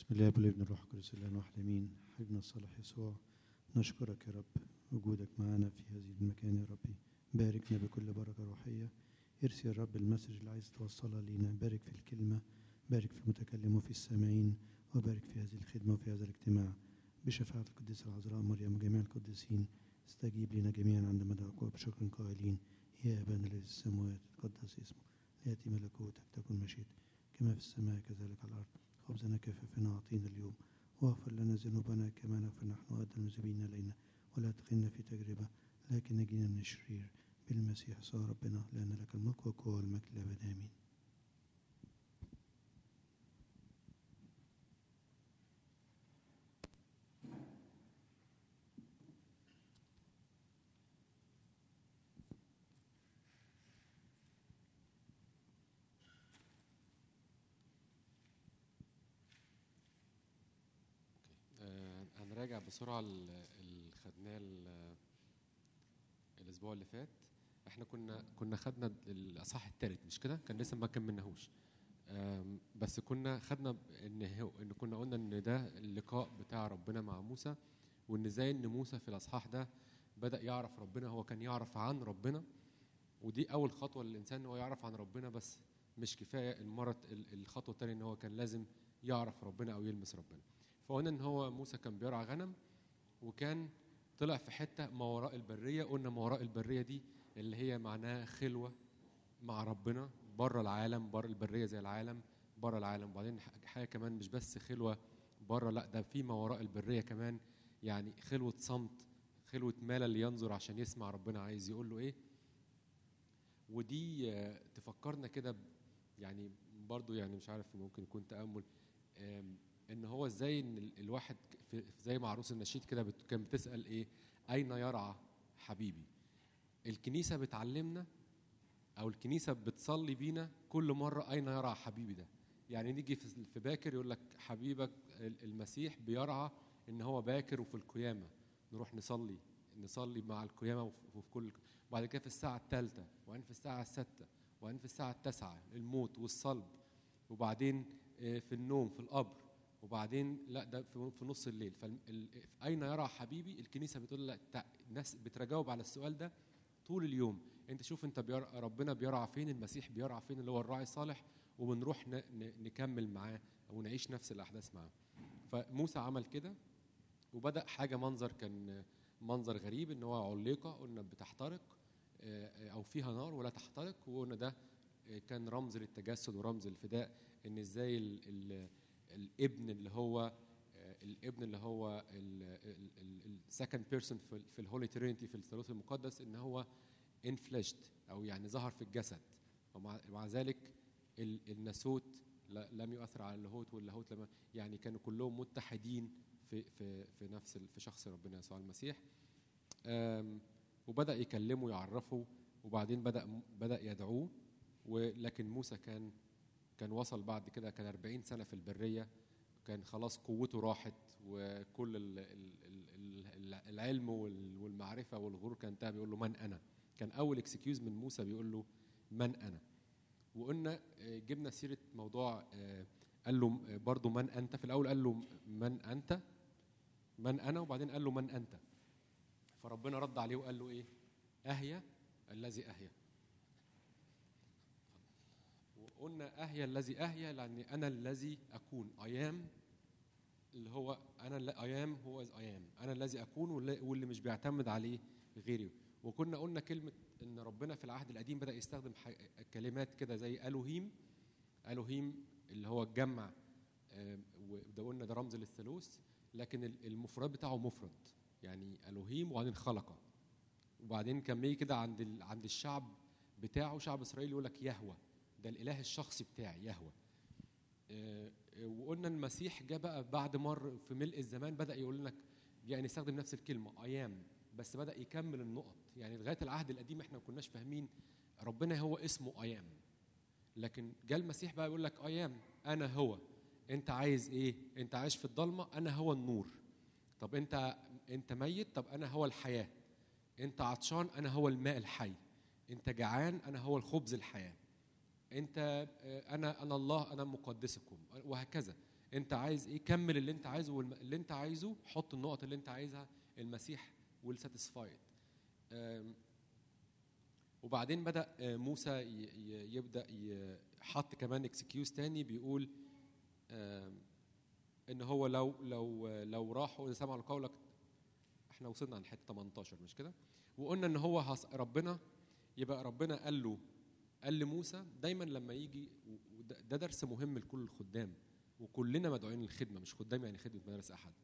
بسم الله والابن الروح القدس الان واحد امين حبيبنا الصالح يسوع نشكرك يا رب وجودك معنا في هذه المكان يا ربي باركنا بكل بركه روحيه ارسل يا رب المسج اللي عايز توصلها لينا بارك في الكلمه بارك في المتكلم وفي السامعين وبارك في هذه الخدمه وفي هذا الاجتماع بشفاعة القديسة العذراء مريم وجميع القديسين استجيب لنا جميعا عندما ندعوك بشكر قائلين يا أبانا الذي في السماوات تقدس اسمك ليأتي ملكوتك تكن مشيئتك كما في السماء كذلك على الأرض خبزنا كفافنا أعطينا اليوم واغفر لنا ذنوبنا كما نغفر نحن أيضا المذنبين إلينا ولا تدخلنا في تجربة لكن نجينا من الشرير بالمسيح صار ربنا لأن لك الملك والقوة والمجد الأبد آمين آه، هنراجع بسرعة ال- اللي خدناه ال- الأسبوع اللي فات احنا كنا كنا خدنا الأصحاح الثالث مش كده؟ كان لسه ما كملناهوش آم، بس كنا خدنا ب- ان هو ان كنا قلنا ان ده اللقاء بتاع ربنا مع موسى وان ازاي ان موسى في الاصحاح ده بدأ يعرف ربنا هو كان يعرف عن ربنا ودي أول خطوة للإنسان إن هو يعرف عن ربنا بس مش كفاية المرة ال- الخطوة التانية إن هو كان لازم يعرف ربنا أو يلمس ربنا فقلنا إن هو موسى كان بيرعى غنم وكان طلع في حتة ما وراء البرية قلنا ما وراء البرية دي اللي هي معناها خلوة مع ربنا بره العالم بره البرية زي العالم بره العالم وبعدين ح- حاجة كمان مش بس خلوة بره لا ده في ما وراء البرية كمان يعني خلوة صمت خلوة مال اللي ينظر عشان يسمع ربنا عايز يقول له ايه ودي آه، تفكرنا كده ب- يعني برضو يعني مش عارف ممكن يكون تأمل آم، ان هو ازاي ان ال- الواحد في في- زي ما عروس النشيد كده بت- كان بتسأل ايه اين يرعى حبيبي الكنيسة بتعلمنا او الكنيسة بتصلي بينا كل مرة اين يرعى حبيبي ده يعني نيجي في في باكر يقول لك حبيبك ال- المسيح بيرعى ان هو باكر وفي القيامة نروح نصلي نصلي مع القيامة وف- وفي كل بعد كده في الساعة الثالثة وبعدين في الساعة الستة وبعدين في الساعة التاسعة الموت والصلب وبعدين آه، في النوم في القبر وبعدين لا ده في في نص الليل فأين يرى حبيبي الكنيسة بتقول لك تع- الناس بتجاوب على السؤال ده طول اليوم انت شوف انت بيرى ربنا بيرعى فين المسيح بيرعى فين اللي هو الراعي الصالح وبنروح ن- ن- نكمل معاه ونعيش نفس الاحداث معاه فموسى عمل كده وبدا حاجه منظر كان منظر غريب ان هو عليقه قلنا بتحترق آه، آه، او فيها نار ولا تحترق وقلنا ده آه، كان رمز للتجسد ورمز الفداء ان ازاي ال ال الابن اللي هو آه، الابن اللي هو السكند بيرسون في في الهولي ترينتي في الثالوث المقدس ان هو انفلشت او يعني ظهر في الجسد ومع مع ذلك ال- الناسوت لا- لم يؤثر على اللاهوت واللاهوت لما يعني كانوا كلهم متحدين في في في نفس ال- في شخص ربنا يسوع المسيح آم، وبدا يكلمه ويعرفه وبعدين بدا بدا يدعوه ولكن موسى كان كان وصل بعد كده كان 40 سنه في البريه كان خلاص قوته راحت وكل ال ال ال ال العلم وال- والمعرفه والغرور كان انتهى بيقول له من انا كان اول اكسكيوز من موسى بيقول له من انا وقلنا آه، جبنا سيره موضوع آه، قال له آه، برضو من انت في الاول قال له من انت من انا وبعدين قال له من انت فربنا رد عليه وقال له ايه اهيا الذي اهيا وقلنا اهيا الذي اهيا لان انا الذي اكون ايام اللي هو انا ايام هو ايام انا الذي اكون واللي واللي مش بيعتمد عليه غيري وكنا قلنا كلمه ان ربنا في العهد القديم بدا يستخدم ح- كلمات كده زي الوهيم الوهيم اللي هو الجمع آه، وده قلنا ده رمز للثالوث لكن ال- المفرد بتاعه مفرد يعني الوهيم وبعدين خلق وبعدين كان بيجي كده عند ال- عند الشعب بتاعه شعب اسرائيل يقول لك يهوى ده الاله الشخصي بتاعي يهوى آه، آه، وقلنا المسيح جه بقى بعد مر في ملء الزمان بدا يقول لك يعني يستخدم نفس الكلمه ايام بس بدا يكمل النقط يعني لغايه العهد القديم احنا ما كناش فاهمين ربنا هو اسمه ايام لكن جاء المسيح بقى يقول لك ايام انا هو انت عايز ايه انت عايش في الضلمه انا هو النور طب انت انت ميت طب انا هو الحياه انت عطشان انا هو الماء الحي انت جعان انا هو الخبز الحياه انت آه، انا انا الله انا مقدسكم وهكذا انت عايز ايه كمل اللي انت عايزه واللي انت عايزه حط النقط اللي انت عايزها المسيح ويل ساتيسفايد وبعدين بدا آه، موسى ي- ي- يبدا ي- حط كمان اكسكيوز تاني بيقول آم، ان هو لو لو لو راحوا اذا سمعوا لقولك احنا وصلنا عند حته 18 مش كده وقلنا ان هو هص- ربنا يبقى ربنا قال له قال لموسى دايما لما يجي و- وده ده درس مهم لكل الخدام وكلنا مدعوين للخدمه مش خدام يعني خدمه مدارس احد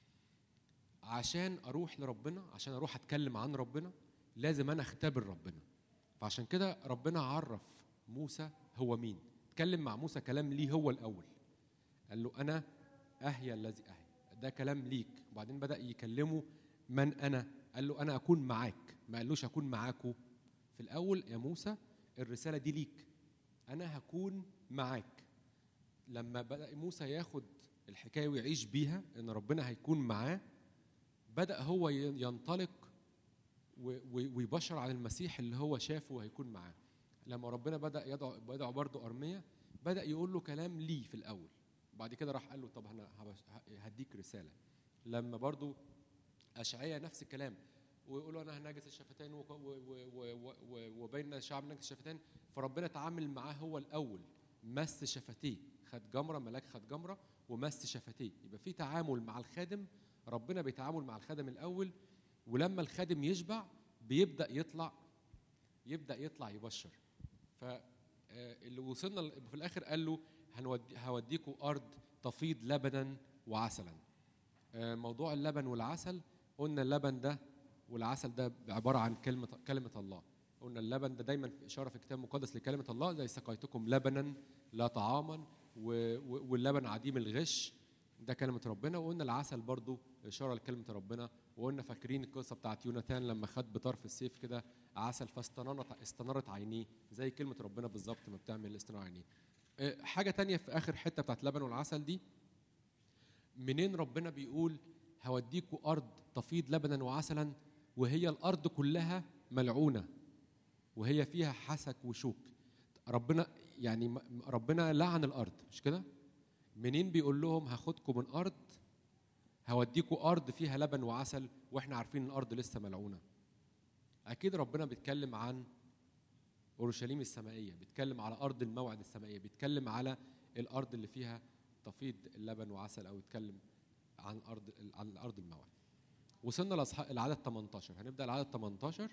عشان اروح لربنا عشان اروح اتكلم عن ربنا لازم انا اختبر ربنا فعشان كده ربنا عرف موسى هو مين اتكلم مع موسى كلام ليه هو الاول قال له انا اهيا الذي اهيا ده كلام ليك وبعدين بدا يكلمه من انا قال له انا اكون معاك ما قالوش اكون معاكو في الاول يا موسى الرساله دي ليك انا هكون معاك لما بدا موسى ياخد الحكايه ويعيش بيها ان ربنا هيكون معاه بدا هو ي- ينطلق و- و- ويبشر عن المسيح اللي هو شافه وهيكون معاه لما ربنا بدا يدعو بدا برضه ارميا بدا يقول له كلام ليه في الاول بعد كده راح قال له طب انا هبش- ه- هديك رساله لما برضه اشعياء نفس الكلام ويقول له انا هنجس الشفتين وك- و- و- و- و- و- وبين الشعب نجس الشفتين فربنا اتعامل معاه هو الاول مس شفتيه خد جمره ملاك خد جمره ومس شفتيه يبقى في تعامل مع الخادم ربنا بيتعامل مع الخادم الاول ولما الخادم يشبع بيبدا يطلع يبدا يطلع يبشر ف آه، اللي وصلنا ل- في الاخر قال له هنودي هوديكوا ارض تفيض لبنا وعسلا آه، موضوع اللبن والعسل قلنا اللبن ده والعسل ده عباره عن كلمه كلمه الله قلنا اللبن ده دايما في اشاره في الكتاب المقدس لكلمه الله زي سقيتكم لبنا لا طعاما و- و- واللبن عديم الغش ده كلمه ربنا وقلنا العسل برضو اشاره لكلمه ربنا وقلنا فاكرين القصه بتاعت يوناتان لما خد بطرف السيف كده عسل فاستنارت استنارت عينيه زي كلمه ربنا بالظبط ما بتعمل استنار عينيه آه، حاجه تانية في اخر حته بتاعت اللبن والعسل دي منين ربنا بيقول هوديكوا ارض تفيض لبنا وعسلا وهي الارض كلها ملعونه وهي فيها حسك وشوك ربنا يعني م- ربنا لعن الارض مش كده منين بيقول لهم هاخدكم من ارض هوديكوا ارض فيها لبن وعسل واحنا عارفين الارض لسه ملعونه اكيد ربنا بيتكلم عن اورشليم السمائيه بيتكلم على ارض الموعد السمائيه بيتكلم على الارض اللي فيها تفيض اللبن وعسل او يتكلم عن ارض عن ارض الموعد وصلنا لأصحاب العدد 18 هنبدا العدد 18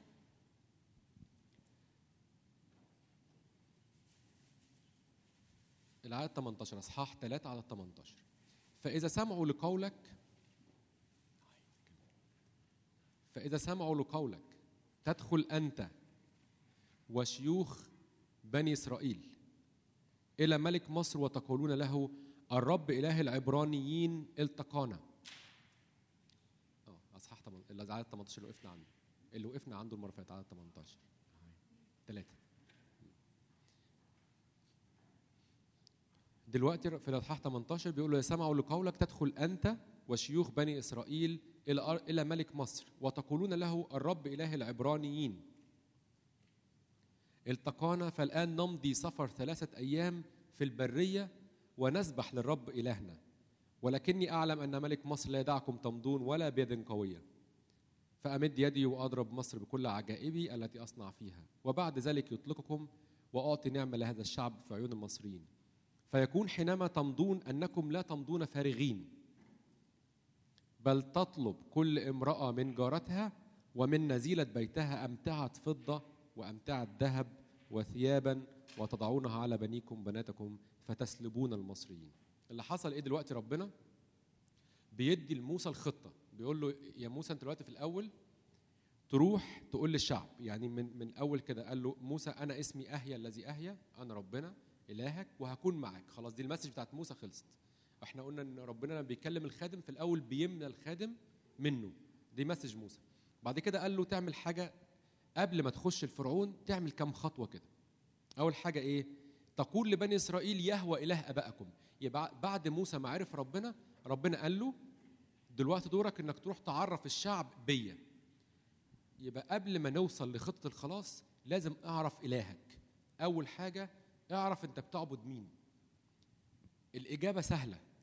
العدد 18 اصحاح 3 عدد 18 فاذا سمعوا لقولك فاذا سمعوا لقولك تدخل انت وشيوخ بني اسرائيل الى ملك مصر وتقولون له الرب اله العبرانيين التقانا اه اصحاح 8 العدد 18 اللي وقفنا عنده اللي وقفنا عنده المره اللي فاتت عدد 18 ثلاثة دلوقتي في الاصحاح 18 بيقول له سمعوا لقولك تدخل انت وشيوخ بني اسرائيل الى أر- الى ملك مصر وتقولون له الرب اله العبرانيين التقانا فالان نمضي سفر ثلاثه ايام في البريه ونسبح للرب الهنا ولكني اعلم ان ملك مصر لا يدعكم تمضون ولا بيد قويه فامد يدي واضرب مصر بكل عجائبي التي اصنع فيها وبعد ذلك يطلقكم واعطي نعمه لهذا الشعب في عيون المصريين فيكون حينما تمضون انكم لا تمضون فارغين بل تطلب كل امراه من جارتها ومن نزيله بيتها امتعه فضه وامتعه ذهب وثيابا وتضعونها على بنيكم بناتكم فتسلبون المصريين اللي حصل ايه دلوقتي ربنا بيدي لموسى الخطه بيقول له يا موسى انت دلوقتي في الاول تروح تقول للشعب يعني من من اول كده قال له موسى انا اسمي اهيا الذي اهيا انا ربنا الهك وهكون معك خلاص دي المسج بتاعت موسى خلصت احنا قلنا ان ربنا لما بيكلم الخادم في الاول بيمنى الخادم منه دي مسج موسى بعد كده قال له تعمل حاجه قبل ما تخش الفرعون تعمل كام خطوه كده اول حاجه ايه تقول لبني اسرائيل يهوى اله ابائكم يبقى بعد موسى ما عرف ربنا ربنا قال له دلوقتي دورك انك تروح تعرف الشعب بيا يبقى قبل ما نوصل لخطه الخلاص لازم اعرف الهك اول حاجه اعرف انت بتعبد مين الاجابه سهله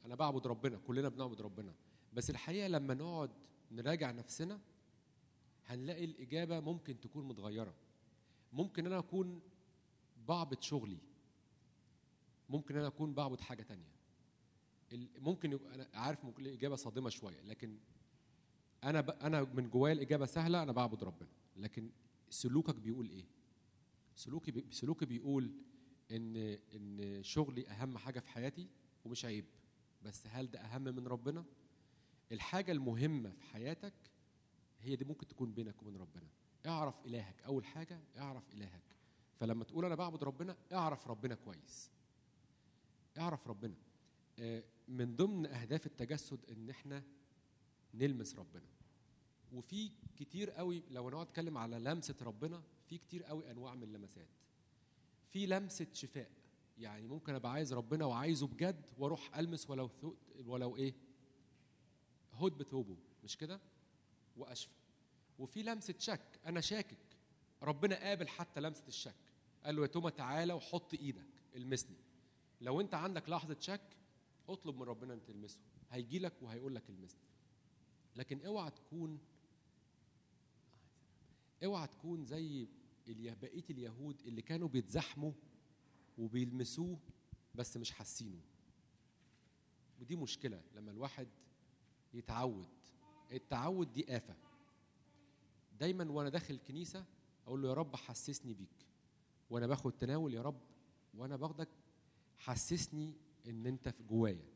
انا بعبد ربنا كلنا بنعبد ربنا بس الحقيقه لما نقعد نراجع نفسنا هنلاقي الاجابه ممكن تكون متغيره ممكن انا اكون بعبد شغلي ممكن انا اكون بعبد حاجه تانية ال- ممكن يبقى انا عارف ممكن الاجابه صادمه شويه لكن انا ب... انا من جوايا الاجابه سهله انا بعبد ربنا لكن سلوكك بيقول ايه سلوكي بي... سلوكي بيقول ان ان شغلي اهم حاجه في حياتي ومش عيب بس هل ده اهم من ربنا الحاجه المهمه في حياتك هي دي ممكن تكون بينك وبين ربنا اعرف الهك اول حاجه اعرف الهك فلما تقول انا بعبد ربنا اعرف ربنا كويس اعرف ربنا آه، من ضمن اهداف التجسد ان احنا نلمس ربنا وفي كتير قوي لو انا اتكلم على لمسه ربنا في كتير قوي انواع من اللمسات في لمسه شفاء يعني ممكن ابقى عايز ربنا وعايزه بجد واروح المس ولو ثو ولو ايه هود بثوبه مش كده واشفى وفي لمسه شك انا شاكك ربنا قابل حتى لمسه الشك قال له يا توما تعالى وحط ايدك المسني لو انت عندك لحظه شك اطلب من ربنا ان تلمسه هيجي لك وهيقول لك المسني لكن اوعى تكون اوعى تكون زي اليه- بقيه اليهود اللي كانوا بيتزحموا وبيلمسوه بس مش حاسينه ودي مشكله لما الواحد يتعود التعود دي آفة دايما وانا داخل الكنيسة اقول له يا رب حسسني بيك وانا باخد تناول يا رب وانا باخدك حسسني ان انت في جوايا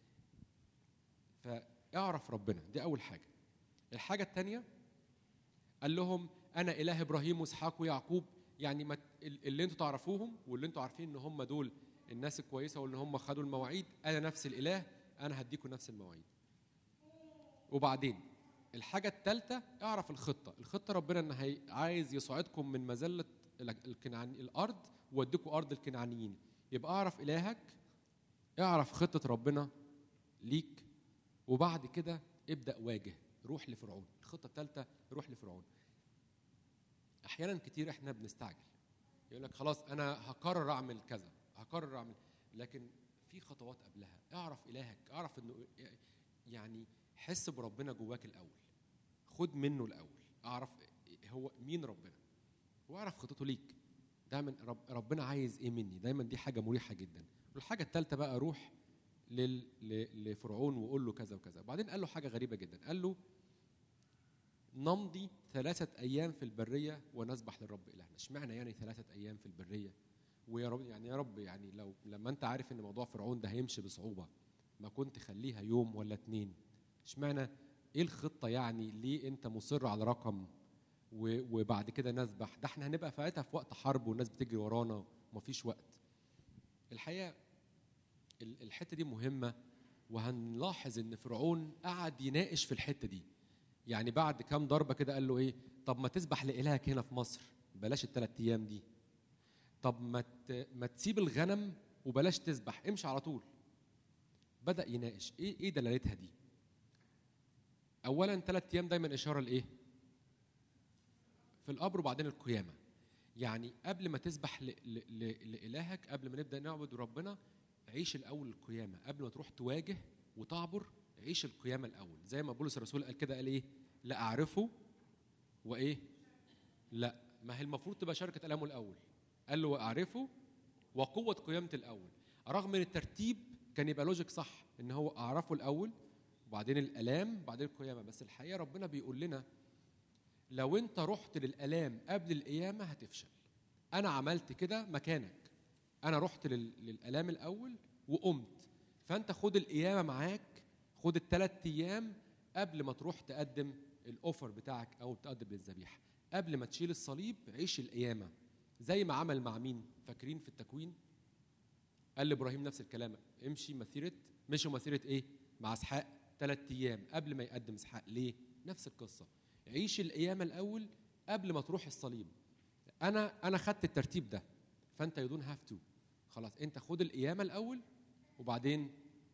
فاعرف ربنا دي اول حاجة الحاجة التانية قال لهم انا اله ابراهيم واسحاق ويعقوب يعني ما ت- ال- اللي انتوا تعرفوهم واللي انتوا عارفين ان هم دول الناس الكويسه وان هم خدوا المواعيد انا نفس الاله انا هديكم نفس المواعيد وبعدين الحاجة الثالثة اعرف الخطة، الخطة ربنا ان هي عايز يصعدكم من مذلة ال- الكنعان الأرض ويوديكم أرض الكنعانيين، يبقى اعرف إلهك اعرف خطة ربنا ليك وبعد كده ابدأ واجه روح لفرعون، الخطة الثالثة روح لفرعون. أحيانا كتير احنا بنستعجل يقول لك خلاص أنا هقرر أعمل كذا، هقرر أعمل لكن في خطوات قبلها، اعرف إلهك، اعرف إنه يعني حس بربنا جواك الاول خد منه الاول اعرف هو مين ربنا واعرف خطته ليك دايما رب ربنا عايز ايه مني دايما دي حاجه مريحه جدا والحاجه الثالثه بقى روح لل... ل... لفرعون وقول له كذا وكذا وبعدين قال له حاجه غريبه جدا قال له نمضي ثلاثة أيام في البرية ونسبح للرب إلهنا، اشمعنى يعني ثلاثة أيام في البرية؟ ويا رب يعني يا رب يعني لو لما أنت عارف إن موضوع فرعون ده هيمشي بصعوبة ما كنت خليها يوم ولا اتنين اشمعنى ايه الخطه يعني ليه انت مصر على رقم و- وبعد كده نسبح ده احنا هنبقى ساعتها في وقت حرب والناس بتجري ورانا ومفيش وقت الحقيقه ال- الحته دي مهمه وهنلاحظ ان فرعون قعد يناقش في الحته دي يعني بعد كام ضربه كده قال له ايه طب ما تسبح لالهك هنا في مصر بلاش الثلاث ايام دي طب ما ت- ما تسيب الغنم وبلاش تسبح امشي على طول بدا يناقش ايه ايه دلالتها دي اولا ثلاث ايام دايما اشاره لايه في القبر وبعدين القيامه يعني قبل ما تسبح ل... ل... ل... لالهك قبل ما نبدا نعبد ربنا عيش الاول القيامه قبل ما تروح تواجه وتعبر عيش القيامه الاول زي ما بولس الرسول قال كده قال ايه لا اعرفه وايه لا ما هي المفروض تبقى شركه الامه الاول قال له واعرفه وقوه قيامه الاول رغم ان الترتيب كان يبقى لوجيك صح ان هو اعرفه الاول وبعدين الالام بعدين القيامه بس الحقيقه ربنا بيقول لنا لو انت رحت للالام قبل القيامه هتفشل انا عملت كده مكانك انا رحت لل- للالام الاول وقمت فانت خد القيامه معاك خد الثلاث ايام قبل ما تروح تقدم الاوفر بتاعك او تقدم الذبيحه قبل ما تشيل الصليب عيش القيامه زي ما عمل مع مين فاكرين في التكوين قال لابراهيم نفس الكلام امشي مسيره مشوا مسيره ايه مع اسحاق ثلاث ايام قبل ما يقدم اسحاق ليه نفس القصه عيش القيامه الاول قبل ما تروح الصليب انا انا خدت الترتيب ده فانت يو دون هاف تو خلاص انت خد القيامه الاول وبعدين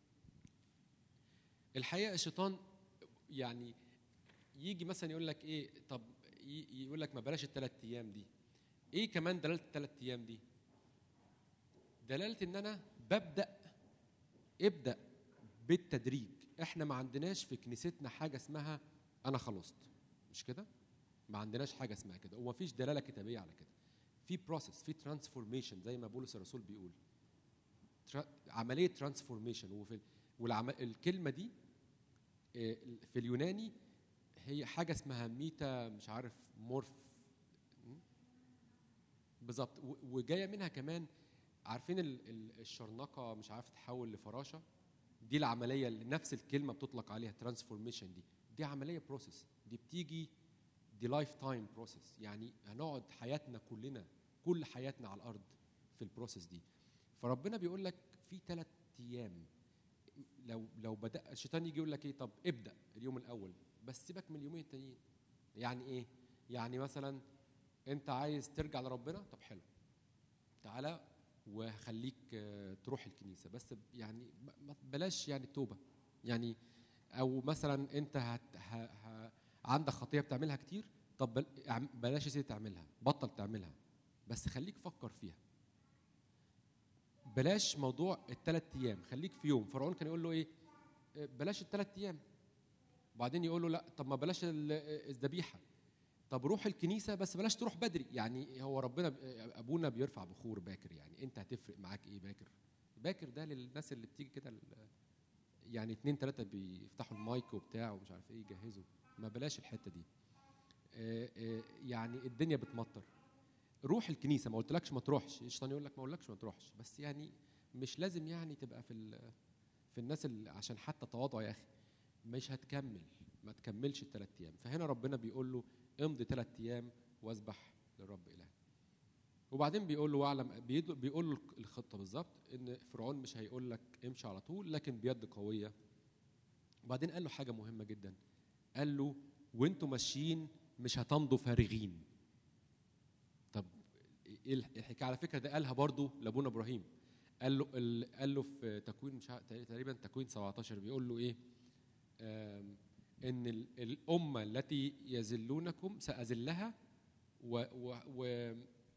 الحقيقه الشيطان يعني يجي مثلا يقول لك ايه طب ي- يقول لك ما بلاش الثلاث ايام دي ايه كمان دلاله الثلاث ايام دي دلاله ان انا ببدا ابدا بالتدريج احنا ما عندناش في كنيستنا حاجه اسمها انا خلصت مش كده ما عندناش حاجه اسمها كده وما فيش دلاله كتابيه على كده في بروسيس في ترانسفورميشن زي ما بولس الرسول بيقول ترا- عمليه ترانسفورميشن وفي والعم... الكلمه دي آه، في اليوناني هي حاجه اسمها ميتا مش عارف مورف م? بالظبط و- وجايه منها كمان عارفين ال- ال- الشرنقه مش عارف تتحول لفراشه دي العمليه اللي نفس الكلمه بتطلق عليها ترانسفورميشن دي دي عمليه بروسيس دي بتيجي دي لايف تايم بروسيس يعني هنقعد حياتنا كلنا كل حياتنا على الارض في البروسيس دي فربنا بيقول لك في ثلاث ايام لو لو بدا الشيطان يجي يقول لك ايه طب ابدا اليوم الاول بس سيبك من اليومين التانيين يعني ايه يعني مثلا انت عايز ترجع لربنا طب حلو تعالى وخليك آه، تروح الكنيسه بس يعني ما- ما- بلاش يعني التوبه يعني او مثلا انت هت ه ه عندك خطيه بتعملها كتير طب بل- اعم- بلاش يا سيدي تعملها بطل تعملها بس خليك فكر فيها بلاش موضوع الثلاث ايام خليك في يوم فرعون كان يقول له ايه آه، بلاش الثلاث ايام وبعدين يقول له لا طب ما بلاش ال- آه، الذبيحه طب روح الكنيسه بس بلاش تروح بدري يعني هو ربنا ب- ابونا بيرفع بخور باكر يعني انت هتفرق معاك ايه باكر باكر ده للناس اللي بتيجي كده ال- يعني اتنين تلاته بيفتحوا المايك وبتاع ومش عارف ايه يجهزوا ما بلاش الحته دي آه، آه، يعني الدنيا بتمطر روح الكنيسه ما قلتلكش ما تروحش الشيطان يقول لك ما اقولكش ما تروحش بس يعني مش لازم يعني تبقى في ال- في الناس اللي عشان حتى تواضع يا اخي مش هتكمل ما تكملش الثلاث ايام فهنا ربنا بيقول له امضي ثلاث ايام واذبح للرب الهك وبعدين بيقول له واعلم بيد- بيقول له الخطه بالظبط ان فرعون مش هيقول لك امشي على طول لكن بيد قويه وبعدين قال له حاجه مهمه جدا قال له وانتوا ماشيين مش هتمضوا فارغين طب ايه الح- الحكايه على فكره ده قالها برضو لابونا ابراهيم قال له ال- قال له في تكوين مش عارف- تقريبا تكوين 17 بيقول له ايه آم، ان ال- الامه التي يذلونكم ساذلها و و و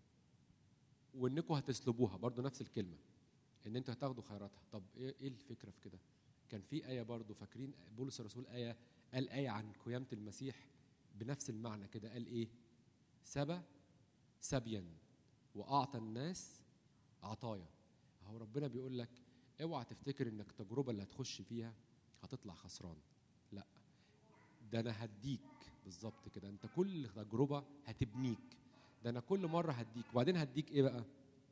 وانكم هتسلبوها برضو نفس الكلمه ان انتوا هتاخدوا خيراتها طب ايه إيه الفكره في كده كان في ايه برضو فاكرين بولس الرسول ايه قال ايه عن قيامه المسيح بنفس المعنى كده قال ايه سبى سبيا واعطى الناس عطايا هو ربنا بيقول لك اوعى تفتكر انك التجربه اللي هتخش فيها هتطلع خسران لا ده انا هديك بالظبط كده انت كل تجربه هتبنيك ده انا كل مره هديك وبعدين هديك ايه بقى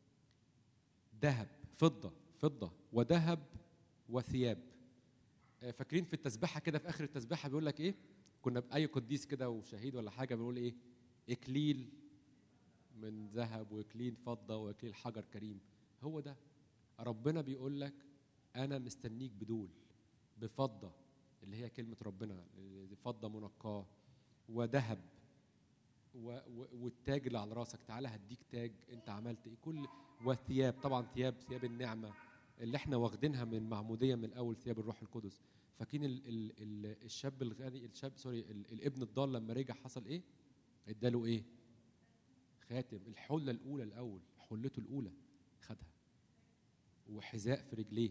ذهب فضه فضه وذهب وثياب آه، فاكرين في التسبيحه كده في اخر التسبيحه بيقول لك ايه كنا باي قديس كده وشهيد ولا حاجه بيقول ايه اكليل من ذهب واكليل فضه واكليل حجر كريم هو ده ربنا بيقول لك انا مستنيك بدول بفضه اللي هي كلمه ربنا فضه منقاه وذهب و- و- والتاج اللي على راسك تعالى هديك تاج انت عملت ايه كل وثياب طبعا ثياب ثياب النعمه اللي احنا واخدينها من معموديه من الاول ثياب الروح القدس فاكرين ال ال ال الشاب الغني الشاب سوري ال الابن الضال لما رجع حصل ايه اداله ايه خاتم الحله الاولى الاول حلته الاولى خدها وحذاء في رجليه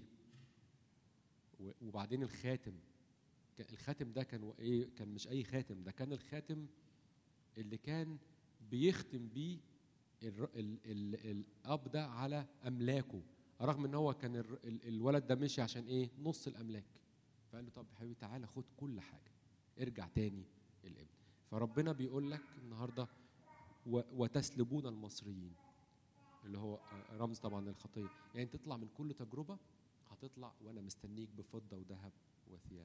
و- وبعدين الخاتم كان- الخاتم ده كان و- ايه كان مش اي خاتم ده كان الخاتم اللي كان بيختم بيه الر- ال ال الاب ده على املاكه رغم ان هو كان الر- ال الولد ده مشي عشان ايه نص الاملاك فقال له طب يا حبيبي تعالى خد كل حاجه ارجع تاني الابن فربنا بيقول لك النهارده و- وتسلبون المصريين اللي هو آه، رمز طبعا للخطيه يعني تطلع من كل تجربه هتطلع وانا مستنيك بفضه وذهب وثياب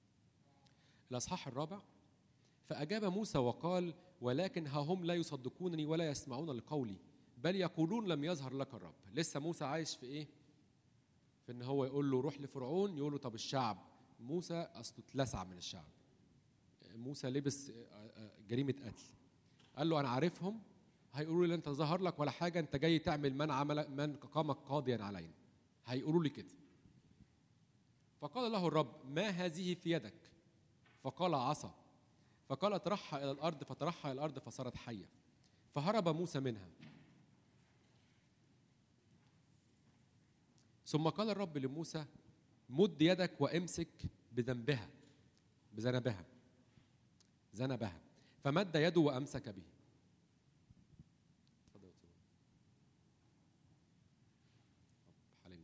الاصحاح الرابع فاجاب موسى وقال ولكن ها هم لا يصدقونني ولا يسمعون لقولي بل يقولون لم يظهر لك الرب لسه موسى عايش في ايه في ان هو يقول له روح لفرعون يقول له طب الشعب موسى اصله اتلسع من الشعب موسى لبس آه، آه، جريمه قتل قال له انا عارفهم هيقولوا لي انت ظهر لك ولا حاجه انت جاي تعمل من عمل من قامك قاضيا علينا هيقولوا لي كده فقال له الرب ما هذه في يدك فقال عصا فقال اطرحها الى الارض فطرحها الى الارض فصارت حيه فهرب موسى منها ثم قال الرب لموسى مد يدك وامسك بذنبها بذنبها ذنبها فمد يده وامسك به اتفضل يا دكتور. طب حاليا.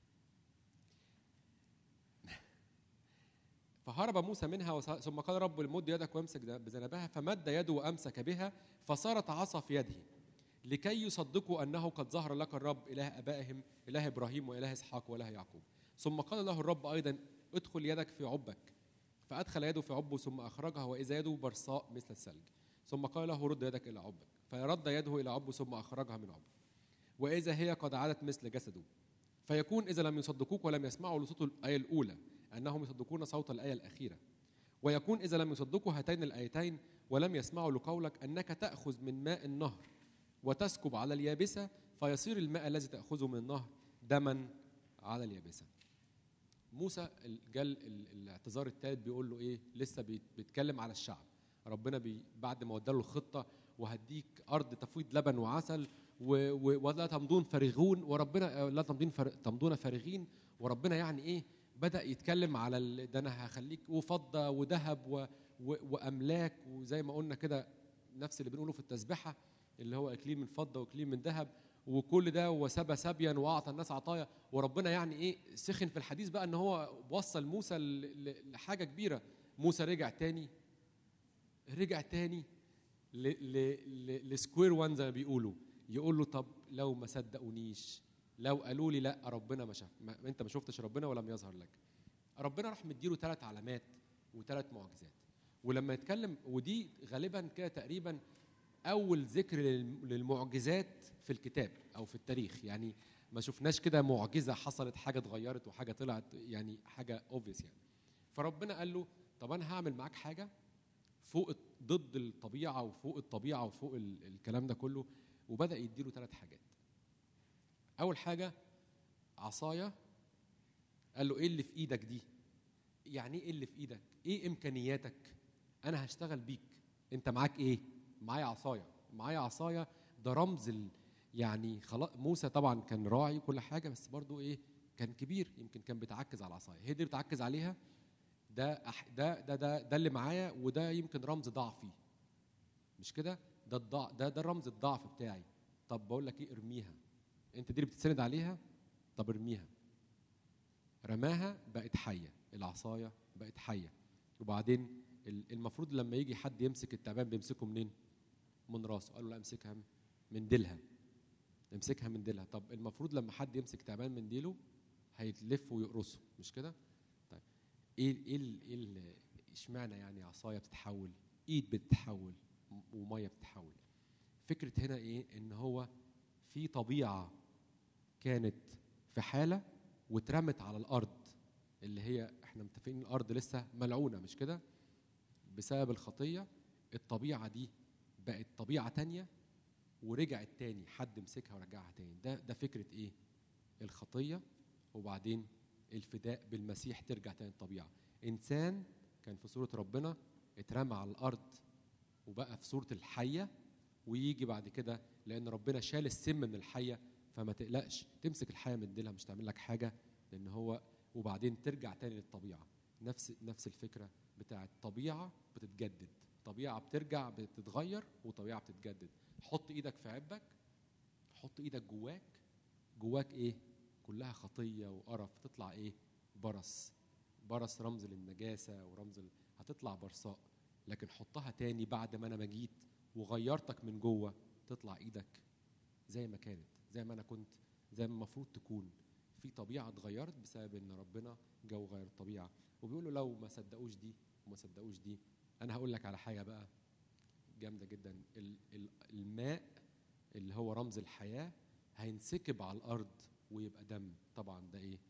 فهرب موسى منها وس- ثم قال رب المد يدك وامسك بذنبها فمد يده وامسك بها فصارت عصا في يده لكي يصدقوا انه قد ظهر لك الرب اله ابائهم اله ابراهيم واله اسحاق واله يعقوب ثم قال له الرب ايضا ادخل يدك في عبك فادخل يده في عبه ثم اخرجها واذا يده برصاء مثل الثلج ثم قال له رد يدك الى عبك فرد يده الى عبه ثم اخرجها من عبه واذا هي قد عادت مثل جسده فيكون اذا لم يصدقوك ولم يسمعوا لصوت الايه الاولى انهم يصدقون صوت الايه الاخيره ويكون اذا لم يصدقوا هاتين الايتين ولم يسمعوا لقولك انك تاخذ من ماء النهر وتسكب على اليابسه فيصير الماء الذي تاخذه من النهر دما على اليابسه موسى ال- جال ال- الاعتذار الثالث بيقول له ايه لسه بيت- بيتكلم على الشعب ربنا بي بعد ما وداله الخطه وهديك ارض تفيض لبن وعسل و و ولا تمضون فارغون وربنا آه، لا تمضين فار تمضون فارغين وربنا يعني ايه بدا يتكلم على ال- ده انا هخليك وفضه وذهب و و واملاك وزي ما قلنا كده نفس اللي بنقوله في التسبحه اللي هو اكليل من فضه واكليل من ذهب وكل ده وسبى سبيا واعطى الناس عطايا وربنا يعني ايه سخن في الحديث بقى ان هو وصل موسى ل- ل- لحاجه كبيره موسى رجع تاني رجع تاني ل- ل- ل- لسكوير وان زي ما بيقولوا يقول له طب لو ما صدقونيش لو قالوا لي لا ربنا ما شاف ما انت ما شفتش ربنا ولم يظهر لك ربنا راح مديله ثلاث علامات وثلاث معجزات ولما يتكلم ودي غالبا كده تقريبا اول ذكر للم- للمعجزات في الكتاب او في التاريخ يعني ما شفناش كده معجزه حصلت حاجه اتغيرت وحاجه طلعت يعني حاجه اوبفيس يعني فربنا قال له طب انا هعمل معاك حاجه فوق الط- ضد الطبيعه وفوق الطبيعه وفوق ال- الكلام ده كله وبدا يديله ثلاث حاجات اول حاجه عصايه قال له ايه اللي في ايدك دي يعني ايه اللي في ايدك ايه امكانياتك انا هشتغل بيك انت معاك ايه معايا عصايه معايا عصايه ده رمز ال... يعني خلاص موسى طبعا كان راعي كل حاجه بس برضو ايه كان كبير يمكن كان بيتعكز على العصايه هي دي اللي بتعكز عليها ده أح... ده ده ده ده اللي معايا وده يمكن رمز ضعفي مش كده ده الضع ده ده رمز الضعف بتاعي طب بقول لك ايه ارميها انت دي اللي بتتسند عليها طب ارميها رماها بقت حيه العصايه بقت حيه وبعدين ال- المفروض لما يجي حد يمسك التعبان بيمسكه منين من راسه قال له لا امسكها من ديلها امسكها من ديلها طب المفروض لما حد يمسك تعبان من ديله هيتلف ويقرصه مش كده طيب ايه ايه ال- ايه ال- اشمعنى يعني عصايه بتتحول ايد بتتحول م- وميه بتتحول فكره هنا ايه ان هو في طبيعه كانت في حاله واترمت على الارض اللي هي احنا متفقين الارض لسه ملعونه مش كده بسبب الخطيه الطبيعه دي بقت طبيعه تانية ورجعت تاني حد مسكها ورجعها تاني ده ده فكره ايه الخطيه وبعدين الفداء بالمسيح ترجع تاني الطبيعه انسان كان في صوره ربنا اترمى على الارض وبقى في صوره الحيه ويجي بعد كده لان ربنا شال السم من الحيه فما تقلقش تمسك الحيه من ديلها مش تعمل لك حاجه لان هو وبعدين ترجع تاني للطبيعه نفس نفس الفكره بتاعت طبيعه بتتجدد طبيعه بترجع بتتغير وطبيعه بتتجدد حط ايدك في عبك حط ايدك جواك جواك ايه كلها خطيه وقرف تطلع ايه برص برص رمز للنجاسه ورمز ال... هتطلع برصاء لكن حطها تاني بعد ما انا ما جيت وغيرتك من جوه تطلع ايدك زي ما كانت زي ما انا كنت زي ما المفروض تكون في طبيعه اتغيرت بسبب ان ربنا جه وغير الطبيعه وبيقولوا لو ما صدقوش دي وما صدقوش دي انا هقول لك على حاجه بقى جامده جدا ال- ال- الماء اللي هو رمز الحياه هينسكب على الارض ويبقى دم طبعا ده ايه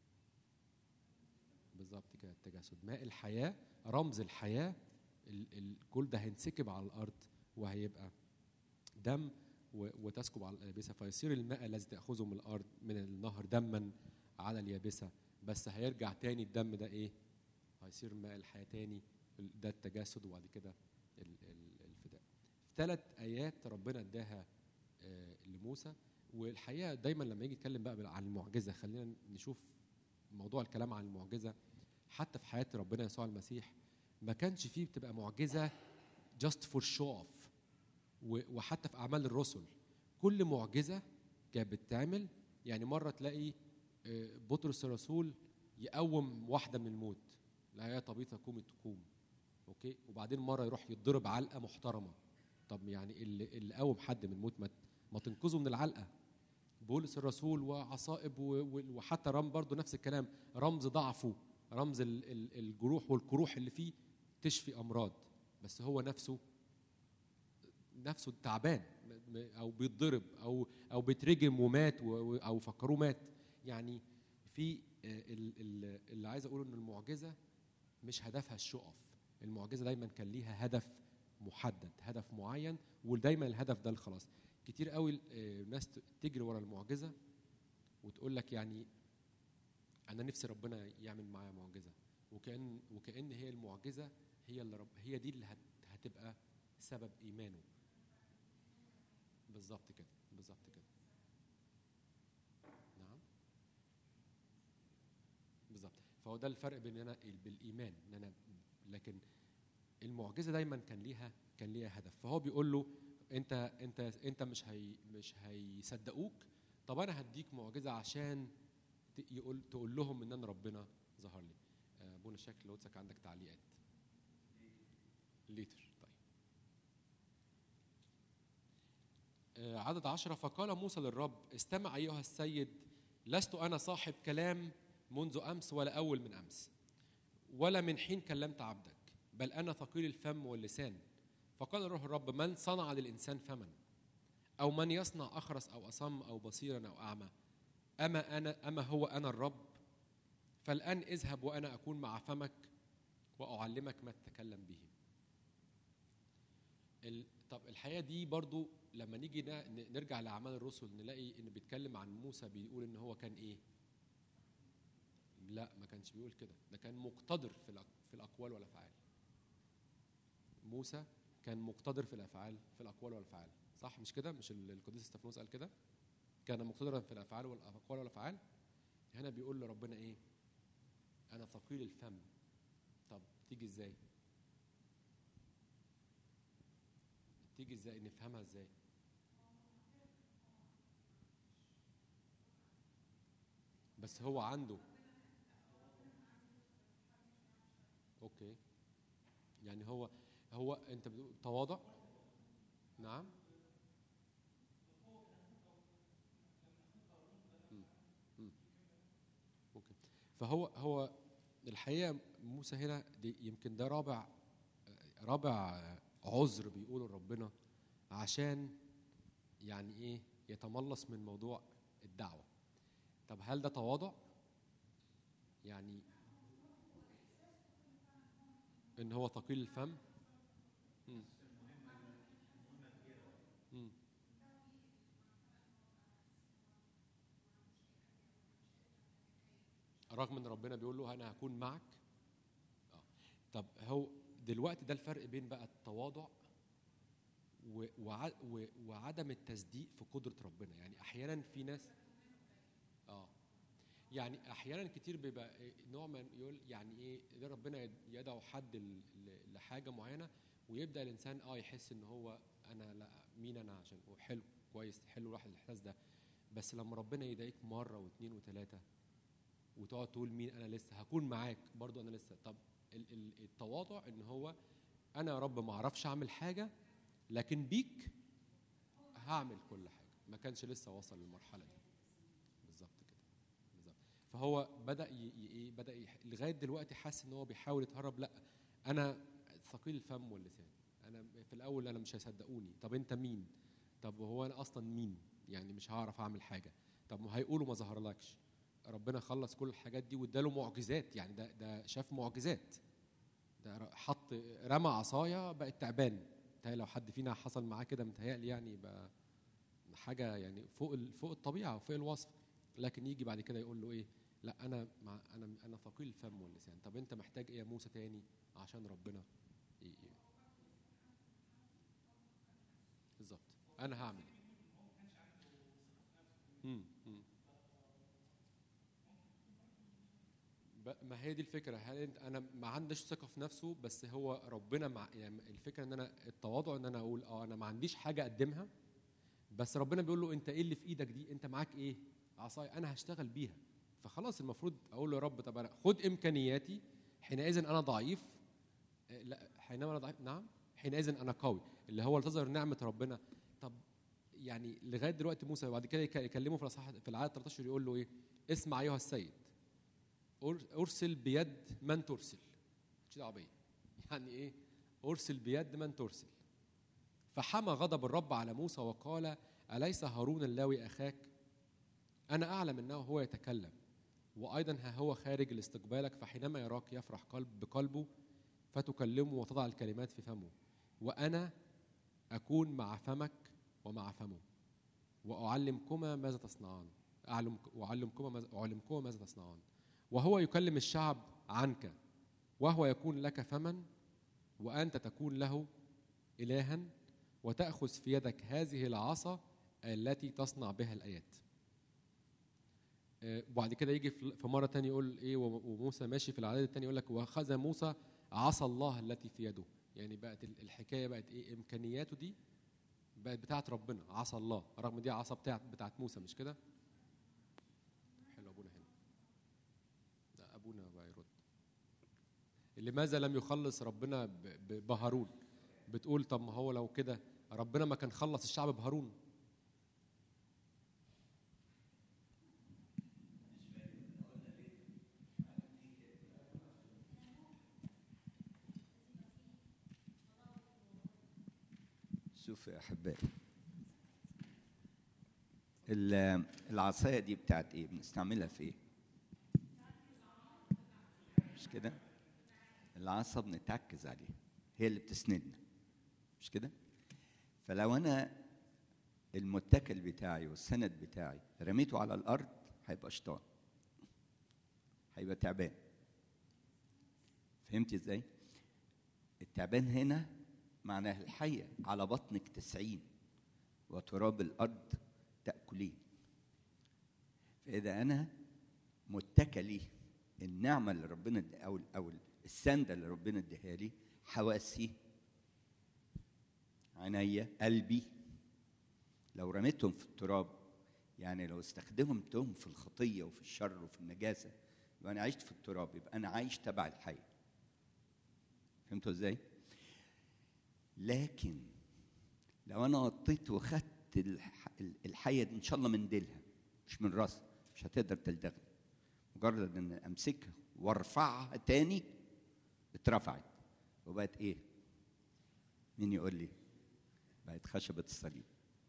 بالظبط كده التجسد ماء الحياه رمز الحياه ال- ال- كل ده هينسكب على الارض وهيبقى دم و- وتسكب على اليابسه فيصير الماء الذي تاخذه من الارض من النهر دما على اليابسه بس هيرجع تاني الدم ده ايه هيصير ماء الحياه تاني ال- ده التجسد وبعد كده ال- ال- الفداء ثلاث ايات ربنا اداها آه، لموسى والحقيقه دايما لما يجي يتكلم بقى عن المعجزه خلينا نشوف موضوع الكلام عن المعجزه حتى في حياه ربنا يسوع المسيح ما كانش فيه بتبقى معجزه جاست فور شو اوف وحتى في اعمال الرسل كل معجزه كانت بتتعمل يعني مره تلاقي آه، بطرس الرسول يقوم واحده من الموت لا يا طبيعه قومي تقوم اوكي وبعدين مره يروح يتضرب علقه محترمه طب يعني اللي, اللي قوم حد من الموت ما ما تنقذه من العلقه بولس الرسول وعصائب و- و- وحتى رم برضو نفس الكلام رمز ضعفه رمز ال- ال- الجروح والقروح اللي فيه تشفي امراض بس هو نفسه نفسه تعبان م- م- او بيتضرب او او بيترجم ومات و- و- او فكروه مات يعني في آه، ال- ال- اللي عايز اقوله ان المعجزه مش هدفها الشقف المعجزه دايما كان ليها هدف محدد هدف معين ودايما الهدف ده الخلاص كتير قوي آه، ناس ت- تجري ورا المعجزه وتقول لك يعني انا نفسي ربنا يعمل معايا معجزه وكان وكان هي المعجزه هي اللي رب هي دي اللي هت- هتبقى سبب ايمانه بالظبط كده بالظبط كده نعم بالظبط فهو ده الفرق بين انا بالايمان ان انا لكن المعجزه دايما كان ليها كان ليها هدف فهو بيقول له انت انت انت مش هي مش هيصدقوك طب انا هديك معجزه عشان ت- يقول تقول لهم ان انا ربنا ظهر لي آه، بونا شكل لوتسك عندك تعليقات ليتر طيب آه، عدد عشرة فقال موسى للرب استمع أيها السيد لست أنا صاحب كلام منذ أمس ولا أول من أمس ولا من حين كلمت عبدك بل أنا ثقيل الفم واللسان فقال روح الرب من صنع للإنسان فما أو من يصنع أخرس أو أصم أو بصيرا أو أعمى أما أنا أما هو أنا الرب فالآن اذهب وأنا أكون مع فمك وأعلمك ما تتكلم به ال... طب الحقيقه دي برضو لما نيجي ن- ن- نرجع لاعمال الرسل نلاقي ان بيتكلم عن موسى بيقول ان هو كان ايه لا ما كانش بيقول كده ده كان مقتدر في الأق- في الاقوال والافعال موسى كان مقتدر في الافعال في الاقوال والافعال صح مش كده مش ال- القديس استفانوس قال كده كان مقتدرا في الافعال والاقوال والافعال هنا بيقول لربنا ايه انا ثقيل الفم طب تيجي ازاي تيجي ازاي نفهمها ازاي بس هو عنده اوكي يعني هو هو انت بتقول تواضع نعم مم. مم. اوكي فهو هو الحقيقه موسى هنا دي يمكن ده رابع رابع عذر بيقوله ربنا عشان يعني ايه يتملص من موضوع الدعوه طب هل ده تواضع يعني ان هو ثقيل الفم مم. مم. رغم ان ربنا بيقول له انا هكون معك اه طب هو دلوقتي ده الفرق بين بقى التواضع و- وع- و- وعدم التصديق في قدره ربنا يعني احيانا في ناس اه يعني احيانا كتير بيبقى إيه نوع من يقول يعني ايه ده ربنا يد- يدعو حد ل- ل- لحاجه معينه ويبدا الانسان اه يحس ان هو انا لا مين انا عشان هو حلو كويس حلو الواحد الاحساس ده بس لما ربنا يضايقك مره واثنين وثلاثه وتقعد تقول مين انا لسه هكون معاك برضو انا لسه طب ال- ال- التواضع ان هو انا يا رب ما اعرفش اعمل حاجه لكن بيك هعمل كل حاجه ما كانش لسه وصل للمرحله دي بالظبط كده بالظبط فهو بدا ي... ي... ايه بدا يح... لغايه دلوقتي حاسس ان هو بيحاول يتهرب لا انا ثقيل الفم واللسان انا في الاول انا مش هيصدقوني طب انت مين طب وهو انا اصلا مين يعني مش هعرف اعمل حاجه طب ما هيقولوا ما ظهرلكش ربنا خلص كل الحاجات دي واداله معجزات يعني ده ده شاف معجزات ده ر- حط رمى عصايه بقت تعبان متهيألي لو حد فينا حصل معاه كده متهيألي يعني يبقى حاجه يعني فوق ال- فوق الطبيعه وفوق الوصف لكن يجي بعد كده يقول له ايه لا انا مع انا انا ثقيل الفم واللسان طب انت محتاج ايه يا موسى تاني عشان ربنا ي- ي- بالظبط انا هعمل مم، مم. ب- ما هي دي الفكره هل انت انا ما عنديش ثقه في نفسه بس هو ربنا مع يعني الفكره ان انا التواضع ان انا اقول اه انا ما عنديش حاجه اقدمها بس ربنا بيقول له انت ايه اللي في ايدك دي انت معاك ايه عصاي انا هشتغل بيها فخلاص المفروض اقول له يا رب طب انا خد امكانياتي حينئذ انا ضعيف آه، لا حينما انا ضعيف نعم حينئذ انا قوي اللي هو تظهر نعمه ربنا طب يعني لغايه دلوقتي موسى بعد كده يك- يكلمه في الاصحاح في العدد 13 يقول له ايه اسمع ايها السيد أر- ارسل بيد من ترسل مش دعوه بيا يعني ايه ارسل بيد من ترسل فحمى غضب الرب على موسى وقال اليس هارون اللاوي اخاك انا اعلم انه هو يتكلم وايضا ها هو خارج لاستقبالك فحينما يراك يفرح قلب بقلبه فتكلمه وتضع الكلمات في فمه وانا اكون مع فمك ومع فمه واعلمكما ماذا تصنعان اعلم واعلمكما ماذا اعلمكما ماذا تصنعان وهو يكلم الشعب عنك وهو يكون لك فما وانت تكون له الها وتاخذ في يدك هذه العصا التي تصنع بها الايات آه، وبعد كده يجي في في مره تانية يقول ايه وم- وموسى ماشي في العدد التاني يقول لك واخذ موسى عصا الله التي في يده يعني بقت ال- الحكايه بقت ايه امكانياته دي بقت بتاعت ربنا عصا الله رغم دي عصا بتاعت بتاعت موسى مش كده حلو ابونا هنا ده ابونا بقى يرد لماذا لم يخلص ربنا ب- ب- بهارون بتقول طب ما هو لو كده ربنا ما كان خلص الشعب بهارون شوف يا احبائي ال- العصايه دي بتاعت ايه بنستعملها في ايه مش كده العصا بنتعكز عليها هي اللي بتسندنا مش كده فلو انا المتكل بتاعي والسند بتاعي رميته على الارض هيبقى شيطان هيبقى تعبان فهمت ازاي التعبان هنا معناه الحية على بطنك تسعين وتراب الأرض تأكلين فإذا أنا متكلي النعمة اللي ربنا اد- أو أو السندة اللي ربنا اداها لي حواسي عينيا قلبي لو رميتهم في التراب يعني لو استخدمتهم في الخطية وفي الشر وفي النجاسة يبقى أنا عشت في التراب يبقى أنا عايش تبع الحي فهمتوا إزاي؟ لكن لو انا غطيت وخدت الح- الحيه دي ان شاء الله من ديلها مش من راسها مش هتقدر تلدغني مجرد ان امسكها وارفعها تاني اترفعت وبقت ايه؟ مين يقول لي؟ بقت خشبه الصليب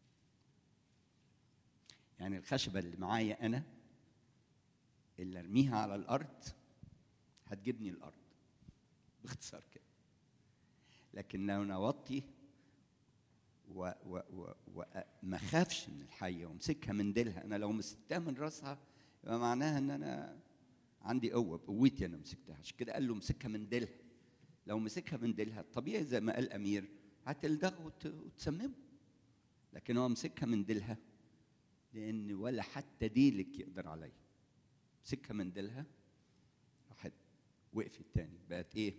يعني الخشبه اللي معايا انا اللي ارميها على الارض هتجيبني الارض باختصار كده لكن لو نوطي و و و وما خافش من الحيه وامسكها من ديلها انا لو مسكتها من راسها يبقى معناها ان انا عندي قوه بقوتي انا مسكتها عشان كده قال له امسكها من ديلها لو مسكها من ديلها الطبيعي زي ما قال امير هتلدغ وت- وتسممه لكن هو مسكها من ديلها لان ولا حتى ديلك يقدر عليا مسكها من ديلها راحت وقفت تاني بقت ايه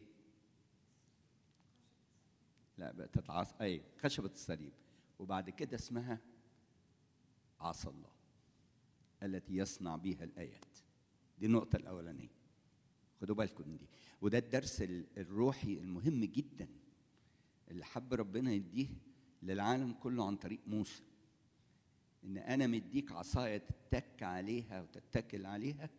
لا بقت العصا اي خشبة الصليب وبعد كده اسمها عصا الله التي يصنع بها الآيات دي النقطة الأولانية خدوا بالكم من دي وده الدرس ال- الروحي المهم جدا اللي حب ربنا يديه للعالم كله عن طريق موسى ان انا مديك عصايه تتك عليها وتتكل عليها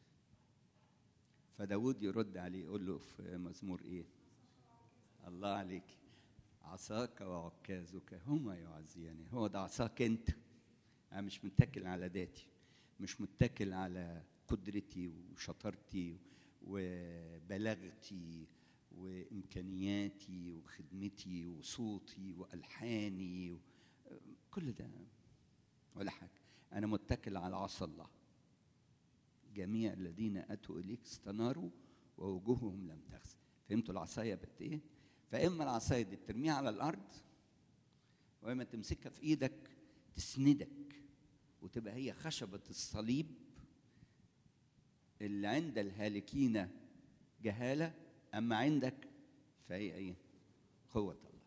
فداود يرد عليه يقول له في مزمور ايه الله عليك عصاك وعكازك هما يعزياني هو ده عصاك انت انا مش متكل على ذاتي مش متكل على قدرتي وشطارتي وبلاغتي وامكانياتي وخدمتي وصوتي والحاني و... كل ده ولا حاجه انا متكل على عصا الله جميع الذين اتوا اليك استناروا ووجوههم لم تغسل فهمتوا العصايه بقت ايه فاما العصايه دي ترميها على الارض واما تمسكها في ايدك تسندك وتبقى هي خشبه الصليب اللي عند الهالكين جهالة أما عندك فهي إيه؟ قوة الله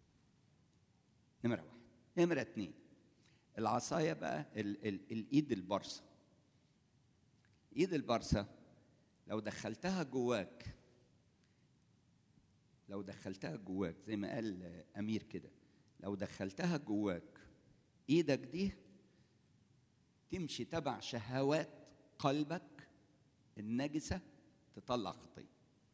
نمرة واحد نمرة اتنين العصاية بقى ال ال الإيد البرصة إيد البرصة لو دخلتها جواك لو دخلتها جواك زي ما قال أمير كده لو دخلتها جواك إيدك دي تمشي تبع شهوات قلبك النجسة تطلع خطية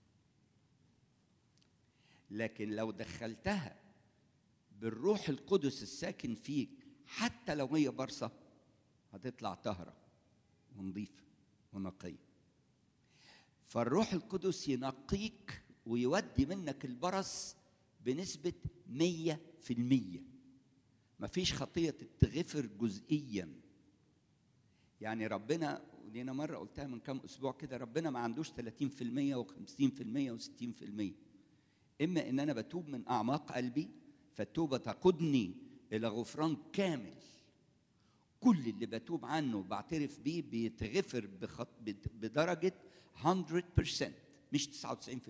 لكن لو دخلتها بالروح القدس الساكن فيك حتى لو هي برصة هتطلع طهرة ونظيفة ونقية فالروح القدس ينقيك ويودي منك البرص بنسبة مية في المية مفيش خطية تتغفر جزئيا يعني ربنا ودي انا مره قلتها من كام اسبوع كده ربنا ما عندوش 30% و50% و60% اما ان انا بتوب من اعماق قلبي فالتوبه تقودني الى غفران كامل كل اللي بتوب عنه وبعترف بيه بيتغفر بخط بدرجه 100% مش 99%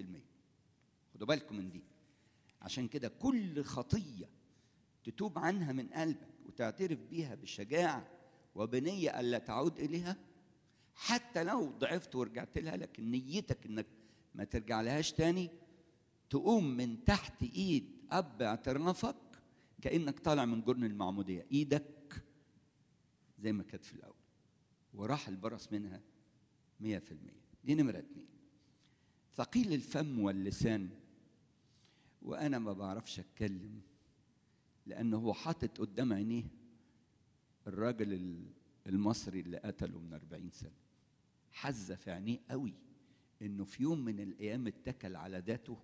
خدوا بالكم من دي عشان كده كل خطيه تتوب عنها من قلبك وتعترف بيها بشجاعه وبنيه الا تعود اليها حتى لو ضعفت ورجعت لها لكن نيتك انك ما ترجع لهاش تاني تقوم من تحت ايد اب اعترافك كانك طالع من جرن المعموديه ايدك زي ما كانت في الاول وراح البرص منها مية في المية دي نمرة اتنين ثقيل الفم واللسان وأنا ما بعرفش أتكلم لأنه هو حاطط قدام عينيه الراجل المصري اللي قتله من أربعين سنة حز في عينيه قوي إنه في يوم من الأيام اتكل على ذاته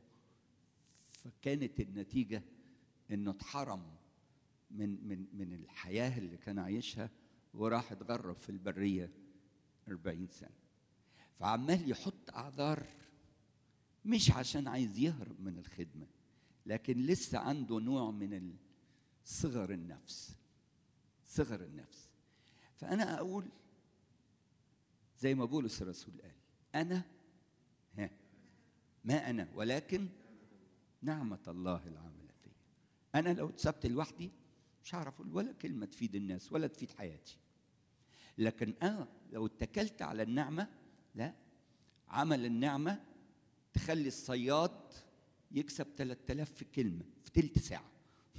فكانت النتيجة إنه اتحرم من من من الحياة اللي كان عايشها وراح اتغرب في البرية أربعين سنة فعمال يحط أعذار مش عشان عايز يهرب من الخدمة لكن لسه عنده نوع من صغر النفس صغر النفس فأنا أقول زي ما بولس الرسول قال أنا ها ما أنا ولكن نعمة الله العاملة فيا أنا لو اتسبت لوحدي مش هعرف أقول ولا كلمة تفيد الناس ولا تفيد حياتي لكن أنا لو اتكلت على النعمة لا عمل النعمة تخلي الصياد يكسب 3000 في كلمة في تلت ساعة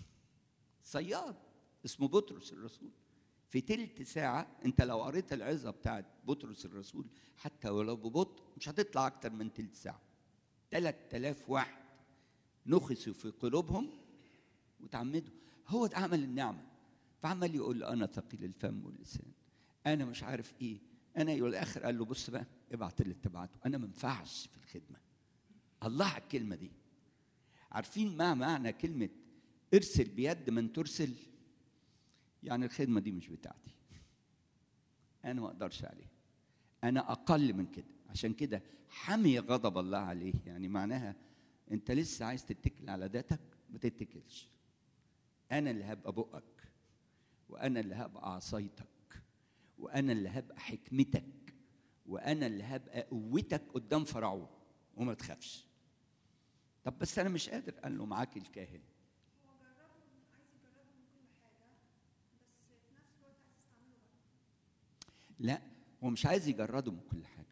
صياد اسمه بطرس الرسول في تلت ساعة انت لو قريت العظة بتاعت بطرس الرسول حتى ولو ببطء مش هتطلع اكتر من تلت ساعة 3000 واحد نخسوا في قلوبهم وتعمدوا هو ده عمل النعمة فعمال يقول له انا ثقيل الفم واللسان انا مش عارف ايه انا يقول الاخر قال له بص بقى ابعت اللي تبعته انا ما ينفعش في الخدمه الله على الكلمه دي عارفين ما معنى كلمه ارسل بيد من ترسل يعني الخدمه دي مش بتاعتي انا ما اقدرش عليها انا اقل من كده عشان كده حمي غضب الله عليه يعني معناها انت لسه عايز تتكل على ذاتك ما تتكلش انا اللي هبقى بقك وانا اللي هبقى عصايتك وانا اللي هبقى حكمتك وانا اللي هبقى قوتك قدام فرعون وما تخافش طب بس انا مش قادر قال له معاك الكاهن لا هو مش عايز يجرده من كل حاجه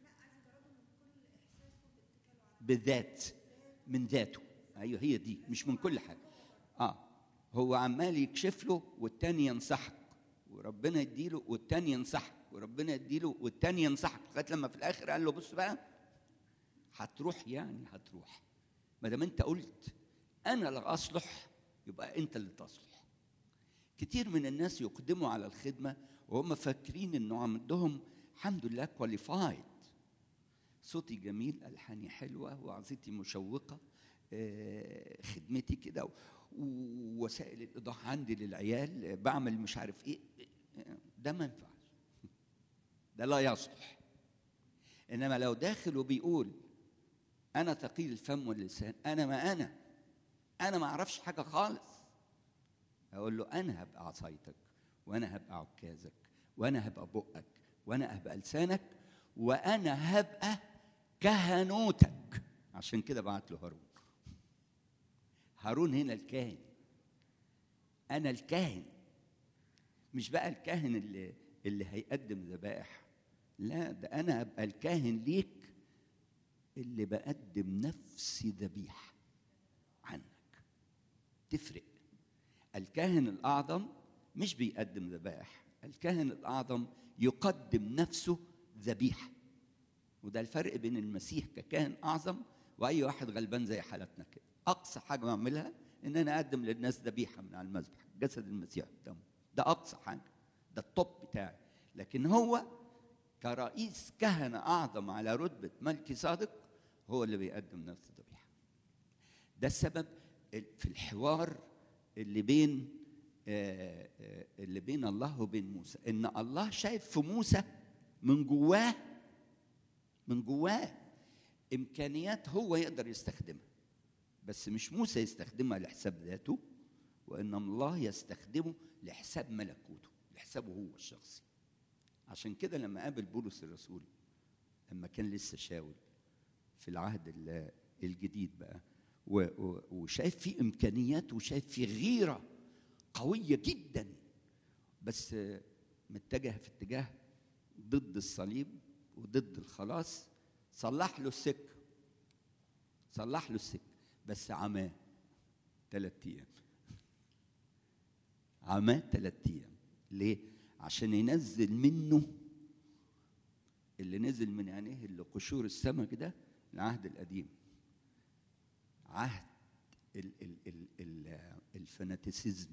بالذات من ذاته ايوه هي دي مش من كل حاجه اه هو عمال يكشف له والتاني ينصحك وربنا يديله والتاني ينصحك وربنا يديله والتاني ينصحك لغايه لما في الاخر قال له بص بقى هتروح يعني هتروح ما دام انت قلت انا لا اصلح يبقى انت اللي تصلح كتير من الناس يقدموا على الخدمه وهم فاكرين انه عندهم الحمد لله كواليفايد صوتي جميل الحاني حلوه وعظتي مشوقه آه، خدمتي كده ووسائل الايضاح عندي للعيال بعمل مش عارف ايه ده ما ينفعش ده لا يصلح انما لو داخل وبيقول انا ثقيل الفم واللسان انا ما انا انا ما اعرفش حاجه خالص اقول له انا هبقى عصايتك وانا هبقى عكازك وانا هبقى بقك وانا هبقى لسانك وانا هبقى كهنوتك عشان كده بعت له هارون هارون هنا الكاهن انا الكاهن مش بقى الكاهن اللي اللي هيقدم ذبائح لا ده انا ابقى الكاهن ليك اللي بقدم نفسي ذبيحه عنك تفرق الكاهن الاعظم مش بيقدم ذبائح الكاهن الاعظم يقدم نفسه ذبيحه وده الفرق بين المسيح ككاهن اعظم واي واحد غلبان زي حالتنا كده اقصى حاجه بعملها ان انا اقدم للناس ذبيحه من على المذبح جسد المسيح قدامه ده اقصى حاجه ده الطب بتاعي لكن هو كرئيس كهنه اعظم على رتبه ملكي صادق هو اللي بيقدم نفسه ذبيحه ده السبب في الحوار اللي بين آه، آه، اللي بين الله وبين موسى ان الله شايف في موسى من جواه من جواه امكانيات هو يقدر يستخدمها بس مش موسى يستخدمها لحساب ذاته وانما الله يستخدمه لحساب ملكوته لحسابه هو الشخصي عشان كده لما قابل بولس الرسول لما كان لسه شاول في العهد ال- الجديد بقى و- و- وشايف فيه امكانيات وشايف فيه غيره قويه جدا بس آه، متجه في اتجاه ضد الصليب وضد الخلاص صلح له السكه صلح له السكه بس عماه ثلاث ايام عماه ثلاث ايام ليه؟ عشان ينزل منه اللي نزل من عينيه اللي قشور السمك ده العهد القديم عهد ال ال ال ال الفاناتيسيزم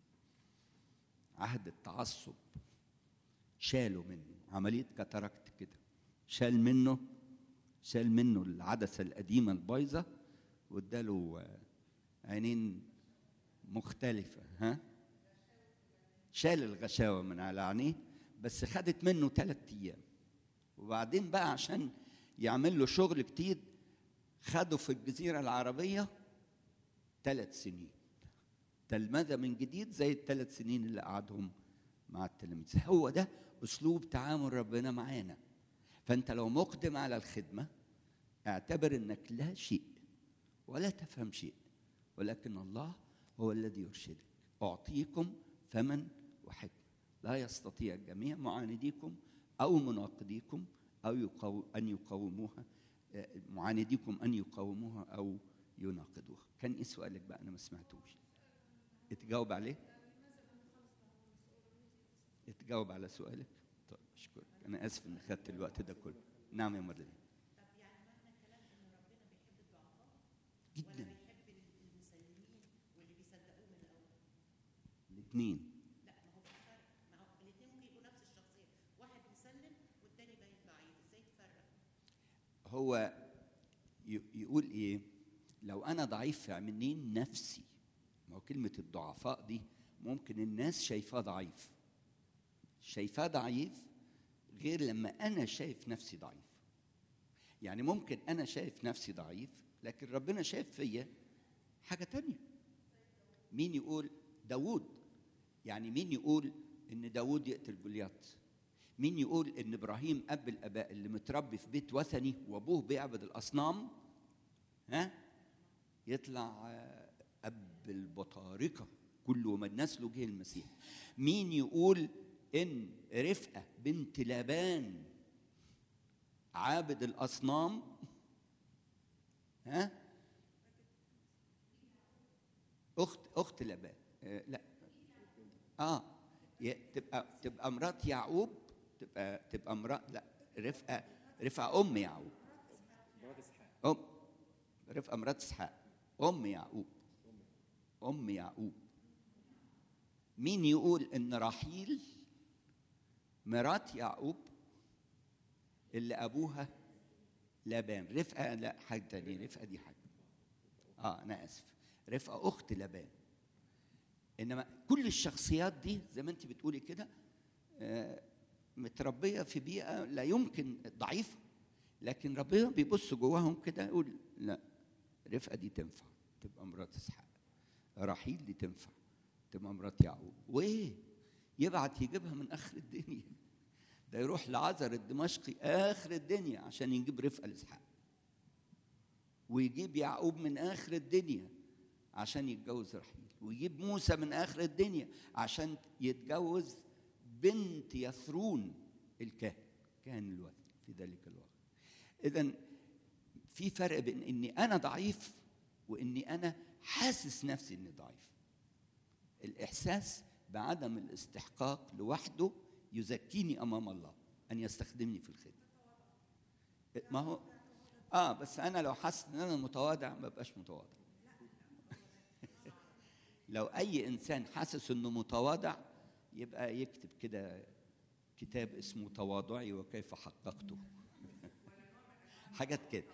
عهد التعصب شالوا منه عملية كاتاراكت كده شال منه شال منه العدسة القديمة البايظة واداله آه، عينين مختلفة ها شال الغشاوة من على عينيه بس خدت منه ثلاث أيام وبعدين بقى عشان يعمل له شغل كتير خدوا في الجزيرة العربية ثلاث سنين تلمذة من جديد زي الثلاث سنين اللي قعدهم مع التلاميذ هو ده أسلوب تعامل ربنا معانا فأنت لو مقدم على الخدمة اعتبر أنك لا شيء ولا تفهم شيء ولكن الله هو الذي يرشدك أعطيكم فمن وحكمة لا يستطيع الجميع معانديكم أو مناقضيكم أو يقو أن يقاوموها آه، معانديكم أن يقاوموها أو يناقضوها كان إيه سؤالك بقى أنا ما سمعتوش اتجاوب عليه اتجاوب على سؤالك طيب اشكرك انا اسف اني خدت الوقت ده كله نعم يا مريم جدا الاثنين لا ما هو في فرق ما هو الاثنين ممكن يبقوا نفس الشخصيه واحد مسلم والتاني باين ضعيف ازاي تفرق هو ي- يقول ايه لو انا ضعيف في عينين نفسي ما هو كلمه الضعفاء دي ممكن الناس شايفاه ضعيف شايفاه ضعيف غير لما انا شايف نفسي ضعيف يعني ممكن انا شايف نفسي ضعيف لكن ربنا شايف فيا حاجه تانية مين يقول داوود يعني مين يقول ان داوود يقتل جولياط مين يقول ان ابراهيم اب الاباء اللي متربي في بيت وثني وابوه بيعبد الاصنام ها يطلع آه، اب البطاركه كل من نسله جه المسيح مين يقول ان رفقه بنت لابان عابد الاصنام ها اخت اخت لابان آه لا اه ي- تبقى تبقى مرات يعقوب تبقى تبقى مرات لا رفقه رفقه ام يعقوب ام رفقه مرات اسحاق ام يعقوب ام يعقوب مين يقول ان رحيل مرات يعقوب اللي ابوها لابان رفقه لا حاجه تانية رفقه دي حاجه اه انا اسف رفقه اخت لابان انما كل الشخصيات دي زي ما انت بتقولي كده آه، متربيه في بيئه لا يمكن ضعيفه لكن ربنا بيبص جواهم كده يقول لا رفقه دي تنفع تبقى مرات اسحاق رحيل دي تنفع تبقى مرات يعقوب وايه يبعت يجيبها من اخر الدنيا ده يروح لعذر الدمشقي اخر الدنيا عشان يجيب رفقه لاسحاق ويجيب يعقوب من اخر الدنيا عشان يتجوز رحيل ويجيب موسى من اخر الدنيا عشان يتجوز بنت يثرون الكاهن كاهن الوثن في ذلك الوقت اذا في فرق بين اني انا ضعيف واني انا حاسس نفسي اني ضعيف الاحساس بعدم الاستحقاق لوحده يزكيني امام الله ان يستخدمني في الخدمه ما هو اه بس انا لو حاسس ان انا متواضع ما بقاش متواضع لو اي انسان حاسس انه متواضع يبقى يكتب كده كتاب اسمه تواضعي وكيف حققته حاجات كده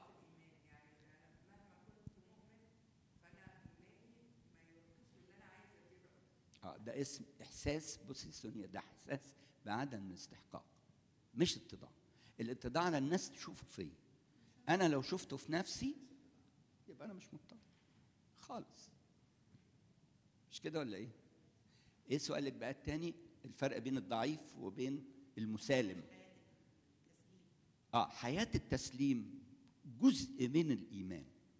اه ده اسم احساس بصي سونيا ده احساس بعدم الاستحقاق مش اتضاع الاتضاع على الناس تشوفه فيا انا لو شفته في نفسي يبقى انا مش متضع خالص مش كده ولا ايه ايه سؤالك بقى التاني الفرق بين الضعيف وبين المسالم اه حياه التسليم جزء من الايمان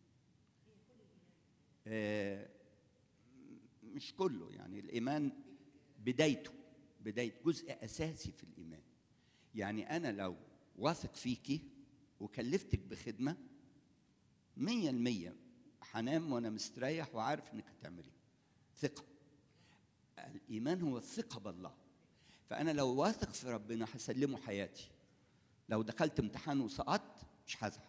آه مش كله يعني الايمان بدايته بدايه جزء اساسي في الايمان يعني انا لو واثق فيكي وكلفتك بخدمه مية المية هنام وانا مستريح وعارف انك هتعملي ثقه الايمان هو الثقه بالله فانا لو واثق في ربنا هسلمه حياتي لو دخلت امتحان وسقطت مش هزعل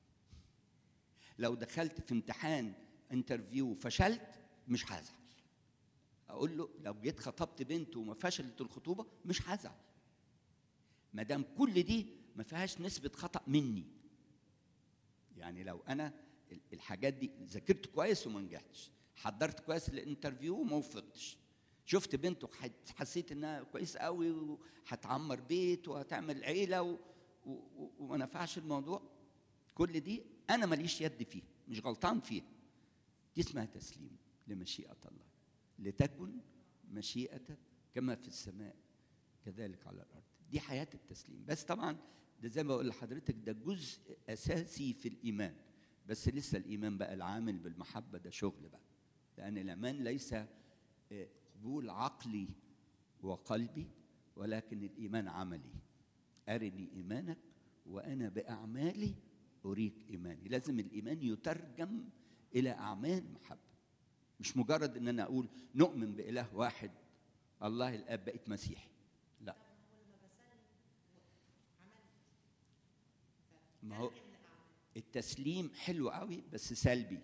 لو دخلت في امتحان انترفيو وفشلت مش هزعل اقول له لو جيت خطبت بنت وما فشلت الخطوبه مش هزعل ما دام كل دي ما فيهاش نسبه خطا مني يعني لو انا الحاجات دي ذاكرت كويس وما نجحتش حضرت كويس للانترفيو وما وفقتش شفت بنت وحسيت انها كويس قوي وهتعمر بيت وهتعمل عيله و... و... و... وما نفعش الموضوع كل دي انا ماليش يد فيها مش غلطان فيها دي اسمها تسليم لمشيئه الله لتكن مشيئتك كما في السماء كذلك على الارض دي حياه التسليم بس طبعا ده زي ما بقول لحضرتك ده جزء اساسي في الايمان بس لسه الايمان بقى العامل بالمحبه ده شغل بقى لان الايمان ليس قبول عقلي وقلبي ولكن الايمان عملي ارني ايمانك وانا باعمالي اريك ايماني لازم الايمان يترجم الى اعمال محبه مش مجرد ان انا اقول نؤمن باله واحد الله الاب بقيت مسيحي لا ما هو التسليم حلو قوي بس سلبي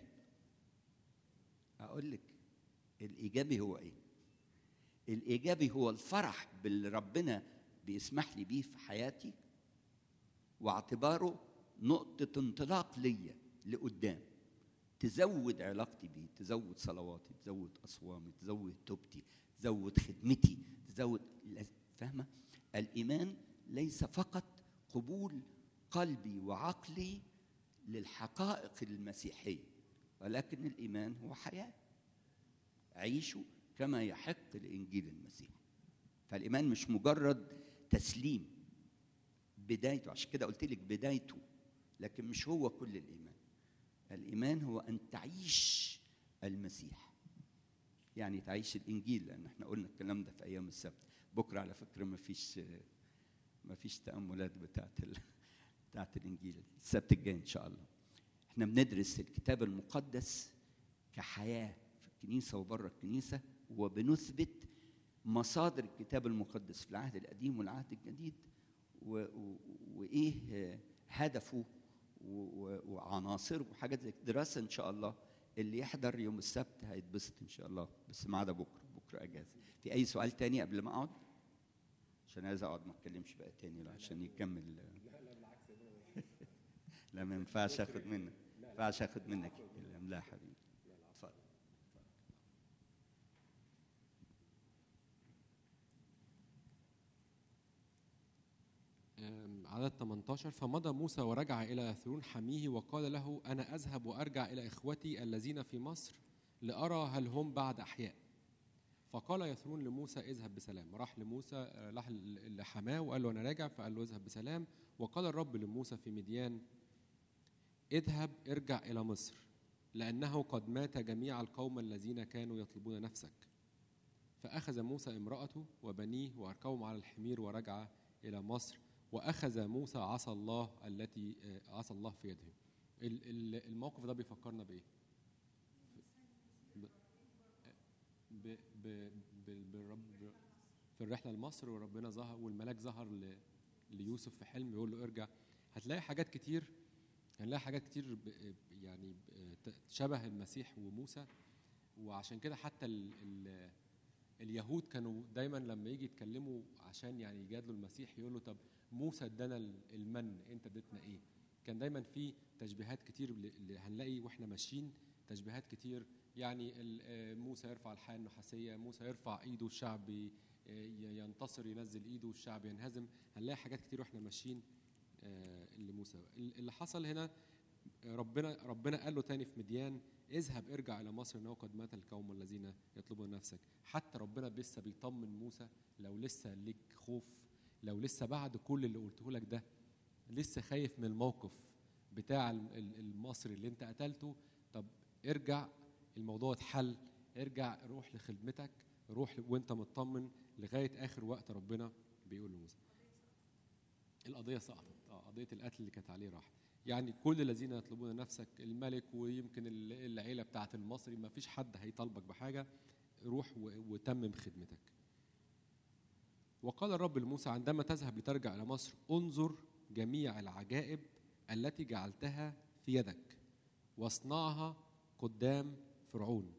اقول لك الايجابي هو ايه الايجابي هو الفرح باللي ربنا بيسمح لي بيه في حياتي واعتباره نقطه انطلاق ليا لقدام تزود علاقتي بيه تزود صلواتي تزود اصوامي تزود توبتي تزود خدمتي تزود فاهمه الايمان ليس فقط قبول قلبي وعقلي للحقائق المسيحيه ولكن الايمان هو حياه عيشوا كما يحق لانجيل المسيح فالايمان مش مجرد تسليم بدايته عشان كده قلت لك بدايته لكن مش هو كل الايمان الايمان هو ان تعيش المسيح يعني تعيش الانجيل لان احنا قلنا الكلام ده في ايام السبت بكره على فكره ما فيش ما فيش تاملات بتاعت ال... بتاعت الانجيل السبت الجاي ان شاء الله احنا بندرس الكتاب المقدس كحياه في الكنيسه وبره الكنيسه وبنثبت مصادر الكتاب المقدس في العهد القديم والعهد الجديد و... و... وايه هدفه و... وعناصره وحاجات زي دراسه ان شاء الله اللي يحضر يوم السبت هيتبسط ان شاء الله بس ما عدا بكره بكره اجازه في اي سؤال تاني قبل ما اقعد عشان عايز اقعد ما اتكلمش بقى تاني لا عشان يكمل لا ما ينفعش اخد منك ما ينفعش اخد منك الكلام لا يا حبيبي اتفضل عدد 18 فمضى موسى ورجع إلى ثرون حميه وقال له أنا أذهب وأرجع إلى إخوتي الذين في مصر لأرى هل هم بعد أحياء فقال يثرون لموسى اذهب بسلام راح لموسى آه، راح ل- لحماه وقال له انا راجع فقال له اذهب بسلام وقال الرب لموسى في مديان اذهب ارجع الى مصر لانه قد مات جميع القوم الذين كانوا يطلبون نفسك فاخذ موسى امراته وبنيه واركبهم على الحمير ورجع الى مصر واخذ موسى عصا الله التي آه، عصا الله في يده ال- ال- الموقف ده بيفكرنا بايه ب- ب- ب- ب- بالرب في الرحله لمصر وربنا ظهر والملاك ظهر ل- ليوسف في حلم يقول له ارجع هتلاقي حاجات كتير هنلاقي حاجات كتير ب- يعني ب- ت- شبه المسيح وموسى وعشان كده حتى ال ال اليهود كانوا دايما لما يجي يتكلموا عشان يعني يجادلوا المسيح يقولوا طب موسى ادانا ال- المن انت اديتنا ايه كان دايما في تشبيهات كتير ل- ل- هنلاقي واحنا ماشيين تشبيهات كتير يعني ال- آه، موسى يرفع الحياه النحاسيه موسى يرفع ايده الشعب ي- ي- ينتصر ينزل ايده والشعب ينهزم هنلاقي حاجات كتير واحنا ماشيين آه، لموسى ال- اللي حصل هنا آه، ربنا ربنا قال له تاني في مديان اذهب ارجع الى مصر انه قد مات القوم الذين يطلبون نفسك حتى ربنا لسه بيطمن موسى لو لسه ليك خوف لو لسه بعد كل اللي قلته لك ده لسه خايف من الموقف بتاع ال- ال- المصري اللي انت قتلته طب ارجع الموضوع اتحل ارجع روح لخدمتك روح ل- وانت مطمن لغايه اخر وقت ربنا بيقول لموسى القضيه سقطت اه قضيه القتل اللي كانت عليه راح يعني كل الذين يطلبون نفسك الملك ويمكن ال- العيله بتاعه المصري ما فيش حد هيطالبك بحاجه روح و- وتمم خدمتك وقال الرب لموسى عندما تذهب لترجع الى مصر انظر جميع العجائب التي جعلتها في يدك واصنعها قدام فرعون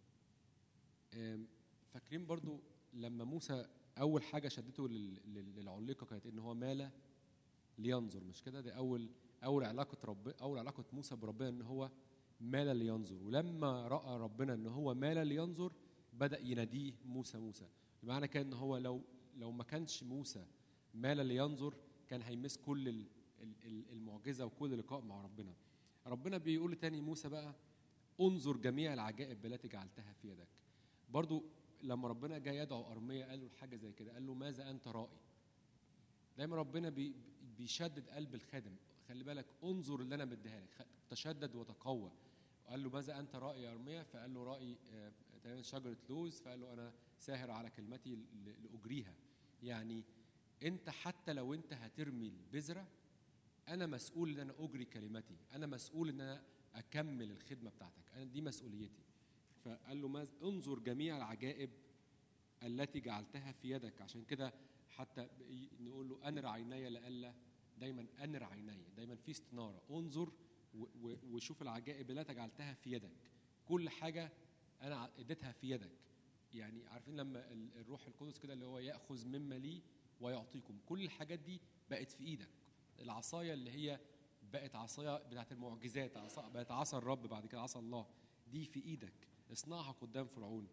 آم، فاكرين برضو لما موسى اول حاجه شدته لل- لل- للعليقه كانت ان هو مال لينظر مش كده ده اول اول علاقه رب اول علاقه موسى بربنا ان هو مال لينظر ولما راى ربنا ان هو مال لينظر بدا يناديه موسى موسى بمعنى كان ان هو لو لو ما كانش موسى مال لينظر كان هيمس كل ال- ال- ال- المعجزه وكل لقاء مع ربنا ربنا بيقول تاني موسى بقى انظر جميع العجائب التي جعلتها في يدك برضو لما ربنا جاي يدعو ارميا قال له حاجه زي كده قال له ماذا انت رائي دايما ربنا بي بيشدد قلب الخادم خلي بالك انظر اللي انا مديها لك خ- تشدد وتقوى قال له ماذا انت رائي يا ارميا فقال له رائي آه، تقريبا شجره لوز فقال له انا ساهر على كلمتي ل- لاجريها يعني انت حتى لو انت هترمي البذره انا مسؤول ان انا اجري كلمتي انا مسؤول ان انا اكمل الخدمه بتاعتك انا دي مسؤوليتي فقال له ماذا انظر جميع العجائب التي جعلتها في يدك عشان كده حتى بي- نقول له انر عيني لئلا دايما انر عيني دايما في استناره انظر و- و- وشوف العجائب التي جعلتها في يدك كل حاجه انا ع- اديتها في يدك يعني عارفين لما ال- الروح القدس كده اللي هو ياخذ مما لي ويعطيكم كل الحاجات دي بقت في ايدك العصايه اللي هي بقت عصايه بتاعت المعجزات عصا بقت عصا الرب بعد كده عصا الله دي في ايدك اصنعها قدام فرعون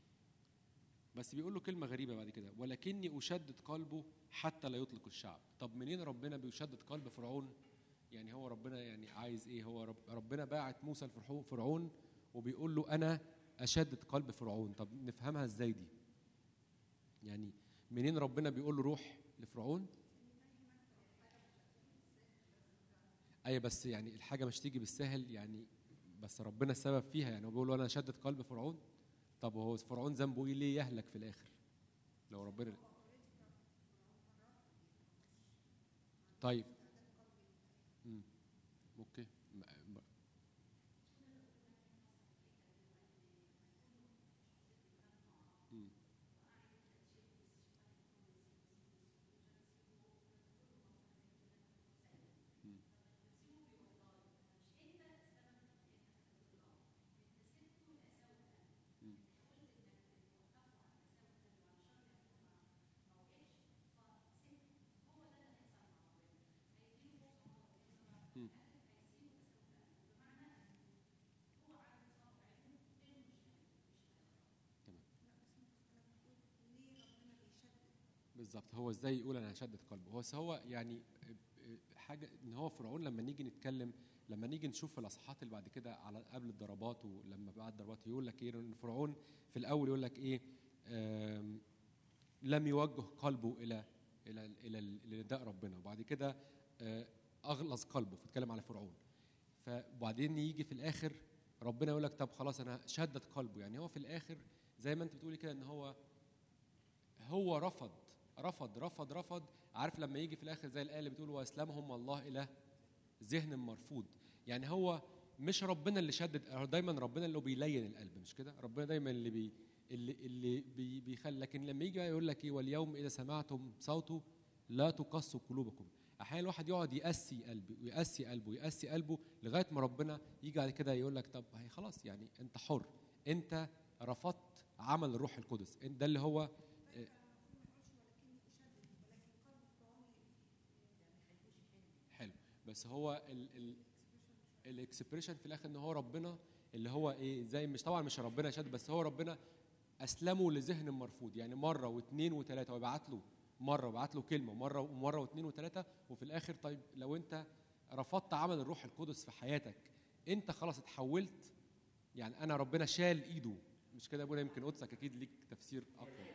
بس بيقول له كلمة غريبة بعد كده ولكني أشدد قلبه حتى لا يطلق الشعب طب منين ربنا بيشدد قلب فرعون يعني هو ربنا يعني عايز ايه هو رب ربنا باعت موسى لفرعون فرعون وبيقول له انا اشدد قلب فرعون طب نفهمها ازاي دي يعني منين ربنا بيقول له روح لفرعون ايوه بس يعني الحاجه مش تيجي بالسهل يعني بس ربنا السبب فيها يعني هو بيقول له انا اشدد قلب فرعون طب هو فرعون ذنبه ايه ليه يهلك في الاخر لو ربنا طيب امم اوكي م- م- مم. مم. مم. مم. تمام بالظبط هو ازاي يقول انا هشدد قلبه هو بس هو يعني حاجه ان هو فرعون لما نيجي نتكلم لما نيجي نشوف الاصحاحات اللي بعد كده على قبل الضربات ولما بعد الضربات يقول لك ايه ان فرعون في الاول يقول لك ايه آم، لم يوجه قلبه الى الى الى الى نداء ربنا وبعد كده آه، اغلظ قلبه فاتكلم على فرعون فبعدين يجي في الاخر ربنا يقول لك طب خلاص انا شدد قلبه يعني هو في الاخر زي ما انت بتقولي كده ان هو هو رفض رفض رفض رفض عارف لما يجي في الاخر زي الايه اللي بتقول واسلمهم الله الى ذهن مرفوض يعني هو مش ربنا اللي شدد هو دايما ربنا اللي بيلين القلب مش كده ربنا دايما اللي بي اللي اللي بي بيخلي لكن لما يجي بقى يقول لك ايه واليوم اذا سمعتم صوته لا تقسوا قلوبكم احيانا الواحد يقعد يقسي قلبه ويقسي قلبه ويقسي قلبه لغايه ما ربنا يجي بعد كده يقول لك طب هي خلاص يعني انت حر انت رفضت عمل الروح القدس انت ده اللي هو حلو بس هو ال ال الاكسبريشن في الاخر ان هو ربنا اللي هو ايه زي مش طبعا مش ربنا شد بس هو ربنا اسلمه لذهن مرفوض يعني مره واثنين وثلاثه ويبعت له مره ويبعت له كلمه مره ومره واثنين وثلاثه وفي الاخر طيب لو انت رفضت عمل الروح القدس في حياتك انت خلاص اتحولت يعني انا ربنا شال ايده مش كده يا ابونا يمكن قدسك اكيد ليك تفسير اقوى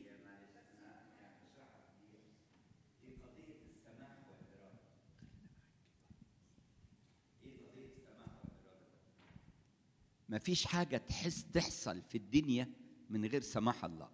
مفيش حاجة تحس تحصل في الدنيا من غير سماح الله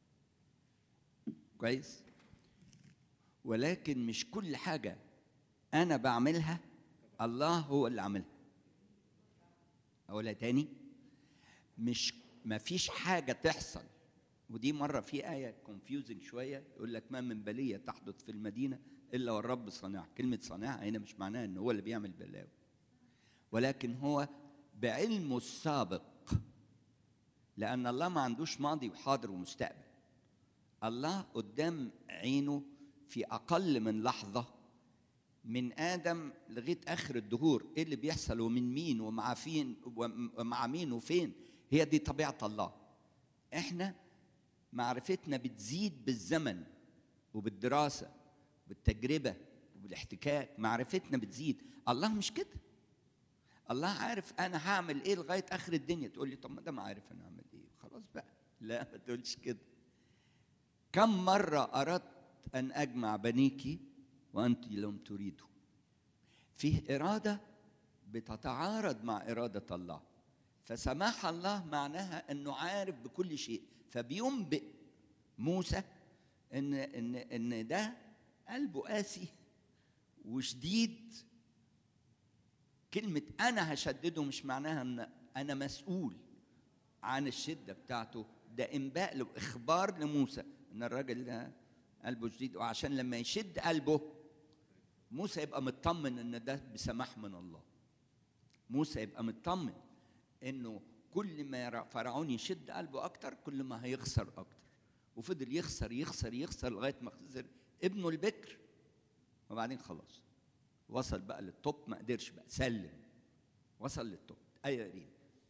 كويس ولكن مش كل حاجة أنا بعملها الله هو اللي عاملها أقولها تاني مش مفيش حاجة تحصل ودي مرة في آية كونفيوزنج شوية يقول لك ما من بلية تحدث في المدينة إلا والرب صانعها كلمة صانعها هنا مش معناها إن هو اللي بيعمل بلاوي ولكن هو بعلمه السابق لأن الله ما عندوش ماضي وحاضر ومستقبل الله قدام عينه في أقل من لحظة من آدم لغاية آخر الدهور إيه اللي بيحصل ومن مين ومع فين ومع مين وفين هي دي طبيعة الله إحنا معرفتنا بتزيد بالزمن وبالدراسة بالتجربة وبالاحتكاك معرفتنا بتزيد الله مش كده الله عارف انا هعمل ايه لغايه اخر الدنيا تقول لي طب ما دام عارف انا هعمل ايه خلاص بقى لا ما تقولش كده كم مره اردت ان اجمع بنيك وانت لم تريدوا فيه اراده بتتعارض مع اراده الله فسماح الله معناها انه عارف بكل شيء فبينبئ موسى ان ان ان ده قلبه قاسي وشديد كلمة أنا هشدده مش معناها أن أنا مسؤول عن الشدة بتاعته ده إنباء له إخبار لموسى إن الراجل ده قلبه شديد وعشان لما يشد قلبه موسى يبقى مطمن إن ده بسماح من الله موسى يبقى مطمن إنه كل ما فرعون يشد قلبه أكتر كل ما هيخسر أكتر وفضل يخسر يخسر يخسر لغاية ما خسر ابنه البكر وبعدين خلاص وصل بقى للتوب ما قدرش بقى سلم وصل للتوب ايوه ريم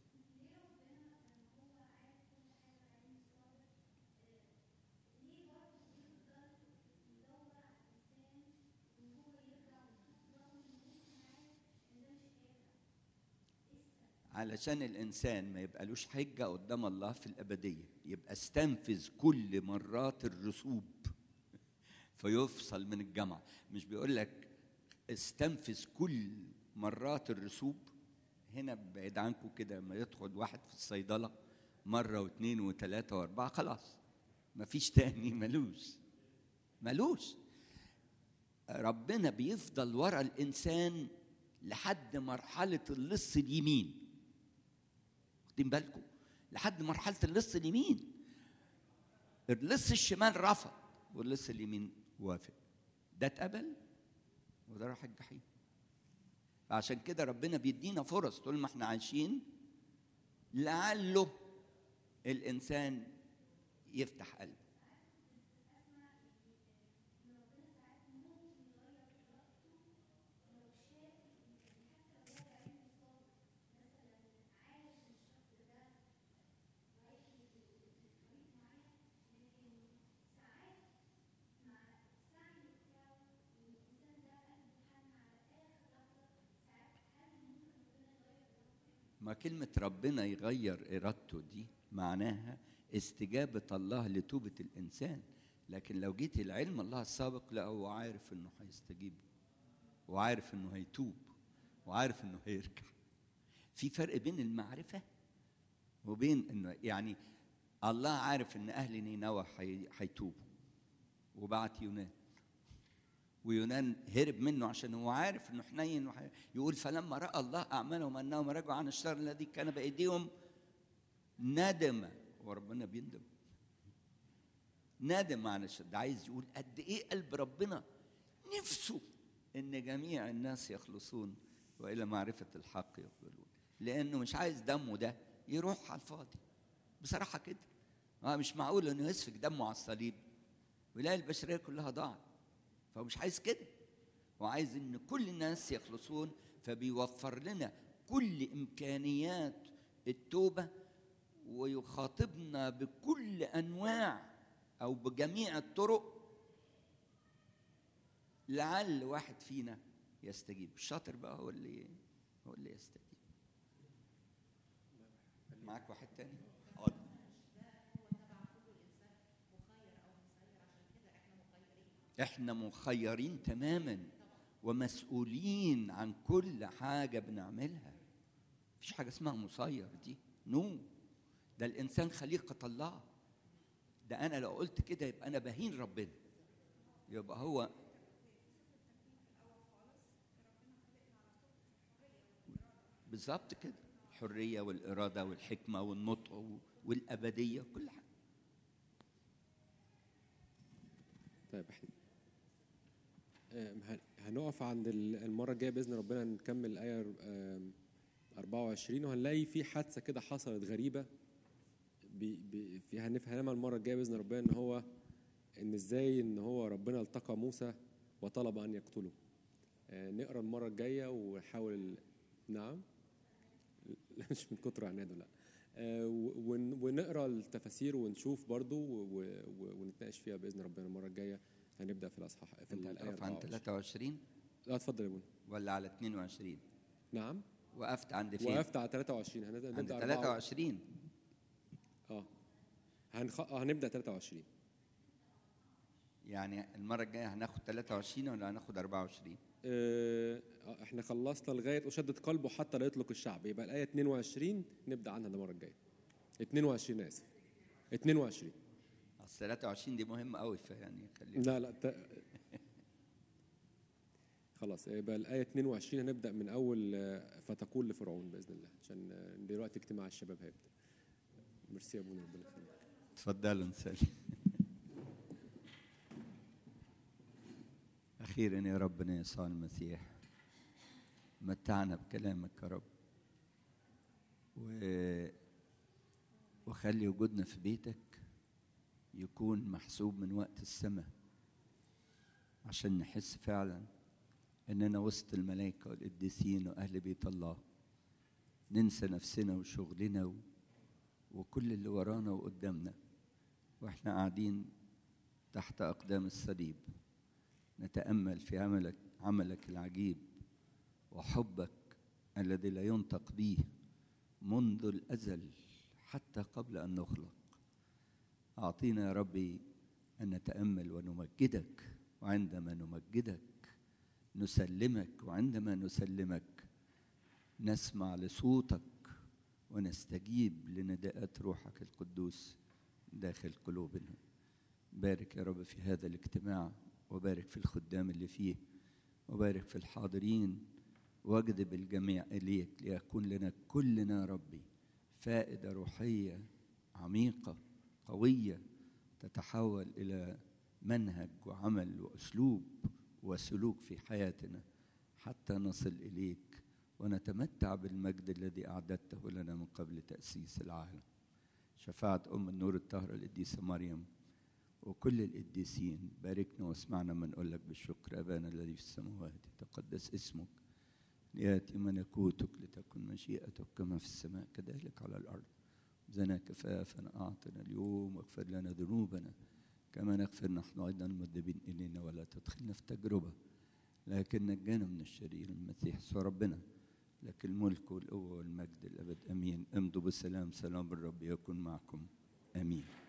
علشان الانسان ما يبقالوش حجه قدام الله في الابديه يبقى استنفذ كل مرات الرسوب فيفصل من الجامعه مش بيقول لك استنفذ كل مرات الرسوب هنا بعيد عنكم كده لما يدخل واحد في الصيدله مره واثنين وثلاثه واربعه خلاص مفيش تاني ملوش ملوش ربنا بيفضل ورا الانسان لحد مرحله اللص اليمين واخدين بالكم لحد مرحله اللص اليمين اللص الشمال رفض واللص اليمين وافق ده اتقبل وده راح الجحيم عشان كده ربنا بيدينا فرص طول ما احنا عايشين لعله الانسان يفتح قلبه ما كلمة ربنا يغير إرادته دي معناها استجابة الله لتوبة الإنسان لكن لو جيت العلم الله السابق لا هو عارف إنه هيستجيب وعارف إنه هيتوب وعارف إنه هيرجع في فرق بين المعرفة وبين إنه يعني الله عارف إن أهل نينوى هي- هيتوبوا وبعت يونان ويونان هرب منه عشان هو عارف انه حنين وح... يقول فلما راى الله اعمالهم انهم رجعوا عن الشر الذي كان بايديهم ندم وربنا بيندم ندم عن الشر ده عايز يقول قد ايه قلب ربنا نفسه ان جميع الناس يخلصون والى معرفه الحق يقبلون لانه مش عايز دمه ده يروح على الفاضي بصراحه كده آه مش معقول انه يسفك دمه على الصليب ويلاقي البشريه كلها ضاعت فهو مش عايز كده هو عايز ان كل الناس يخلصون فبيوفر لنا كل امكانيات التوبه ويخاطبنا بكل انواع او بجميع الطرق لعل واحد فينا يستجيب الشاطر بقى هو اللي هو اللي يستجيب معاك واحد تاني حاضر. احنا مخيرين تماما ومسؤولين عن كل حاجه بنعملها مفيش حاجه اسمها مسير دي نو ده الانسان خليقه الله ده انا لو قلت كده يبقى انا بهين ربنا يبقى هو بالظبط كده الحريه والاراده والحكمه والنطق والابديه كل حاجه طيب احنا آم، هن- هنقف عند ال- المرة الجاية بإذن ربنا نكمل الآية آم، 24 وهنلاقي في حادثة كده حصلت غريبة بي بي في هنفهمها المرة الجاية بإذن ربنا إن هو إن إزاي إن هو ربنا التقى موسى وطلب أن يقتله آه، نقرا المرة الجاية ونحاول نعم لا مش من كتر عناده لا آه، و- ون- ونقرا التفاسير ونشوف برضو و- و- ونتناقش فيها باذن ربنا المره الجايه هنبدا في الاصحاح في انت الايه هتقف عن 24 23 لا اتفضل يا ابونا ولا على 22 نعم وقفت عند فين وقفت على 23 هنبدا عند نبدا 23 اه هنخ... آه، هنبدا 23 يعني المرة الجاية هناخد 23 ولا هناخد 24 آه، آه، احنا خلصنا لغايه اشدد قلبه حتى لا يطلق الشعب يبقى الايه 22 نبدا عنها المره الجايه 22 اسف 22 اصل 23 دي مهمة قوي فيعني خلينا لا لا ت... خلاص يبقى الآية 22 هنبدأ من أول آه، فتقول لفرعون بإذن الله عشان آه، دلوقتي اجتماع الشباب هيبدأ ميرسي يا أبونا ربنا يخليك تفضلوا نسأل أخيرا يا ربنا يسوع المسيح متعنا بكلامك يا رب و... وخلي وجودنا في بيتك يكون محسوب من وقت السماء عشان نحس فعلا اننا وسط الملائكه والقديسين واهل بيت الله ننسى نفسنا وشغلنا و... وكل اللي ورانا وقدامنا واحنا قاعدين تحت اقدام الصليب نتامل في عملك عملك العجيب وحبك الذي لا ينطق به منذ الازل حتى قبل ان نخلق اعطينا يا ربي ان نتامل ونمجدك وعندما نمجدك نسلمك وعندما نسلمك نسمع لصوتك ونستجيب لنداءات روحك القدوس داخل قلوبنا بارك يا رب في هذا الاجتماع وبارك في الخدام اللي فيه وبارك في الحاضرين واجذب الجميع اليك ليكون لنا كلنا يا ربي فائده روحيه عميقه قويه تتحول الى منهج وعمل واسلوب وسلوك في حياتنا حتى نصل اليك ونتمتع بالمجد الذي اعددته لنا من قبل تاسيس العالم شفاعه ام النور الطاهره القديسه مريم وكل القديسين باركنا واسمعنا من نقول لك بالشكر ابانا الذي في السماوات يتقدس اسمك لياتي ملكوتك لتكن مشيئتك كما في السماء كذلك على الارض زنا كفافا اعطنا اليوم واغفر لنا ذنوبنا كما نغفر نحن ايضا المذنبين الينا ولا تدخلنا في تجربه لكن نجانا من الشرير المسيح سوى ربنا لك الملك والقوه والمجد الابد امين امضوا بالسلام سلام الرب يكن معكم امين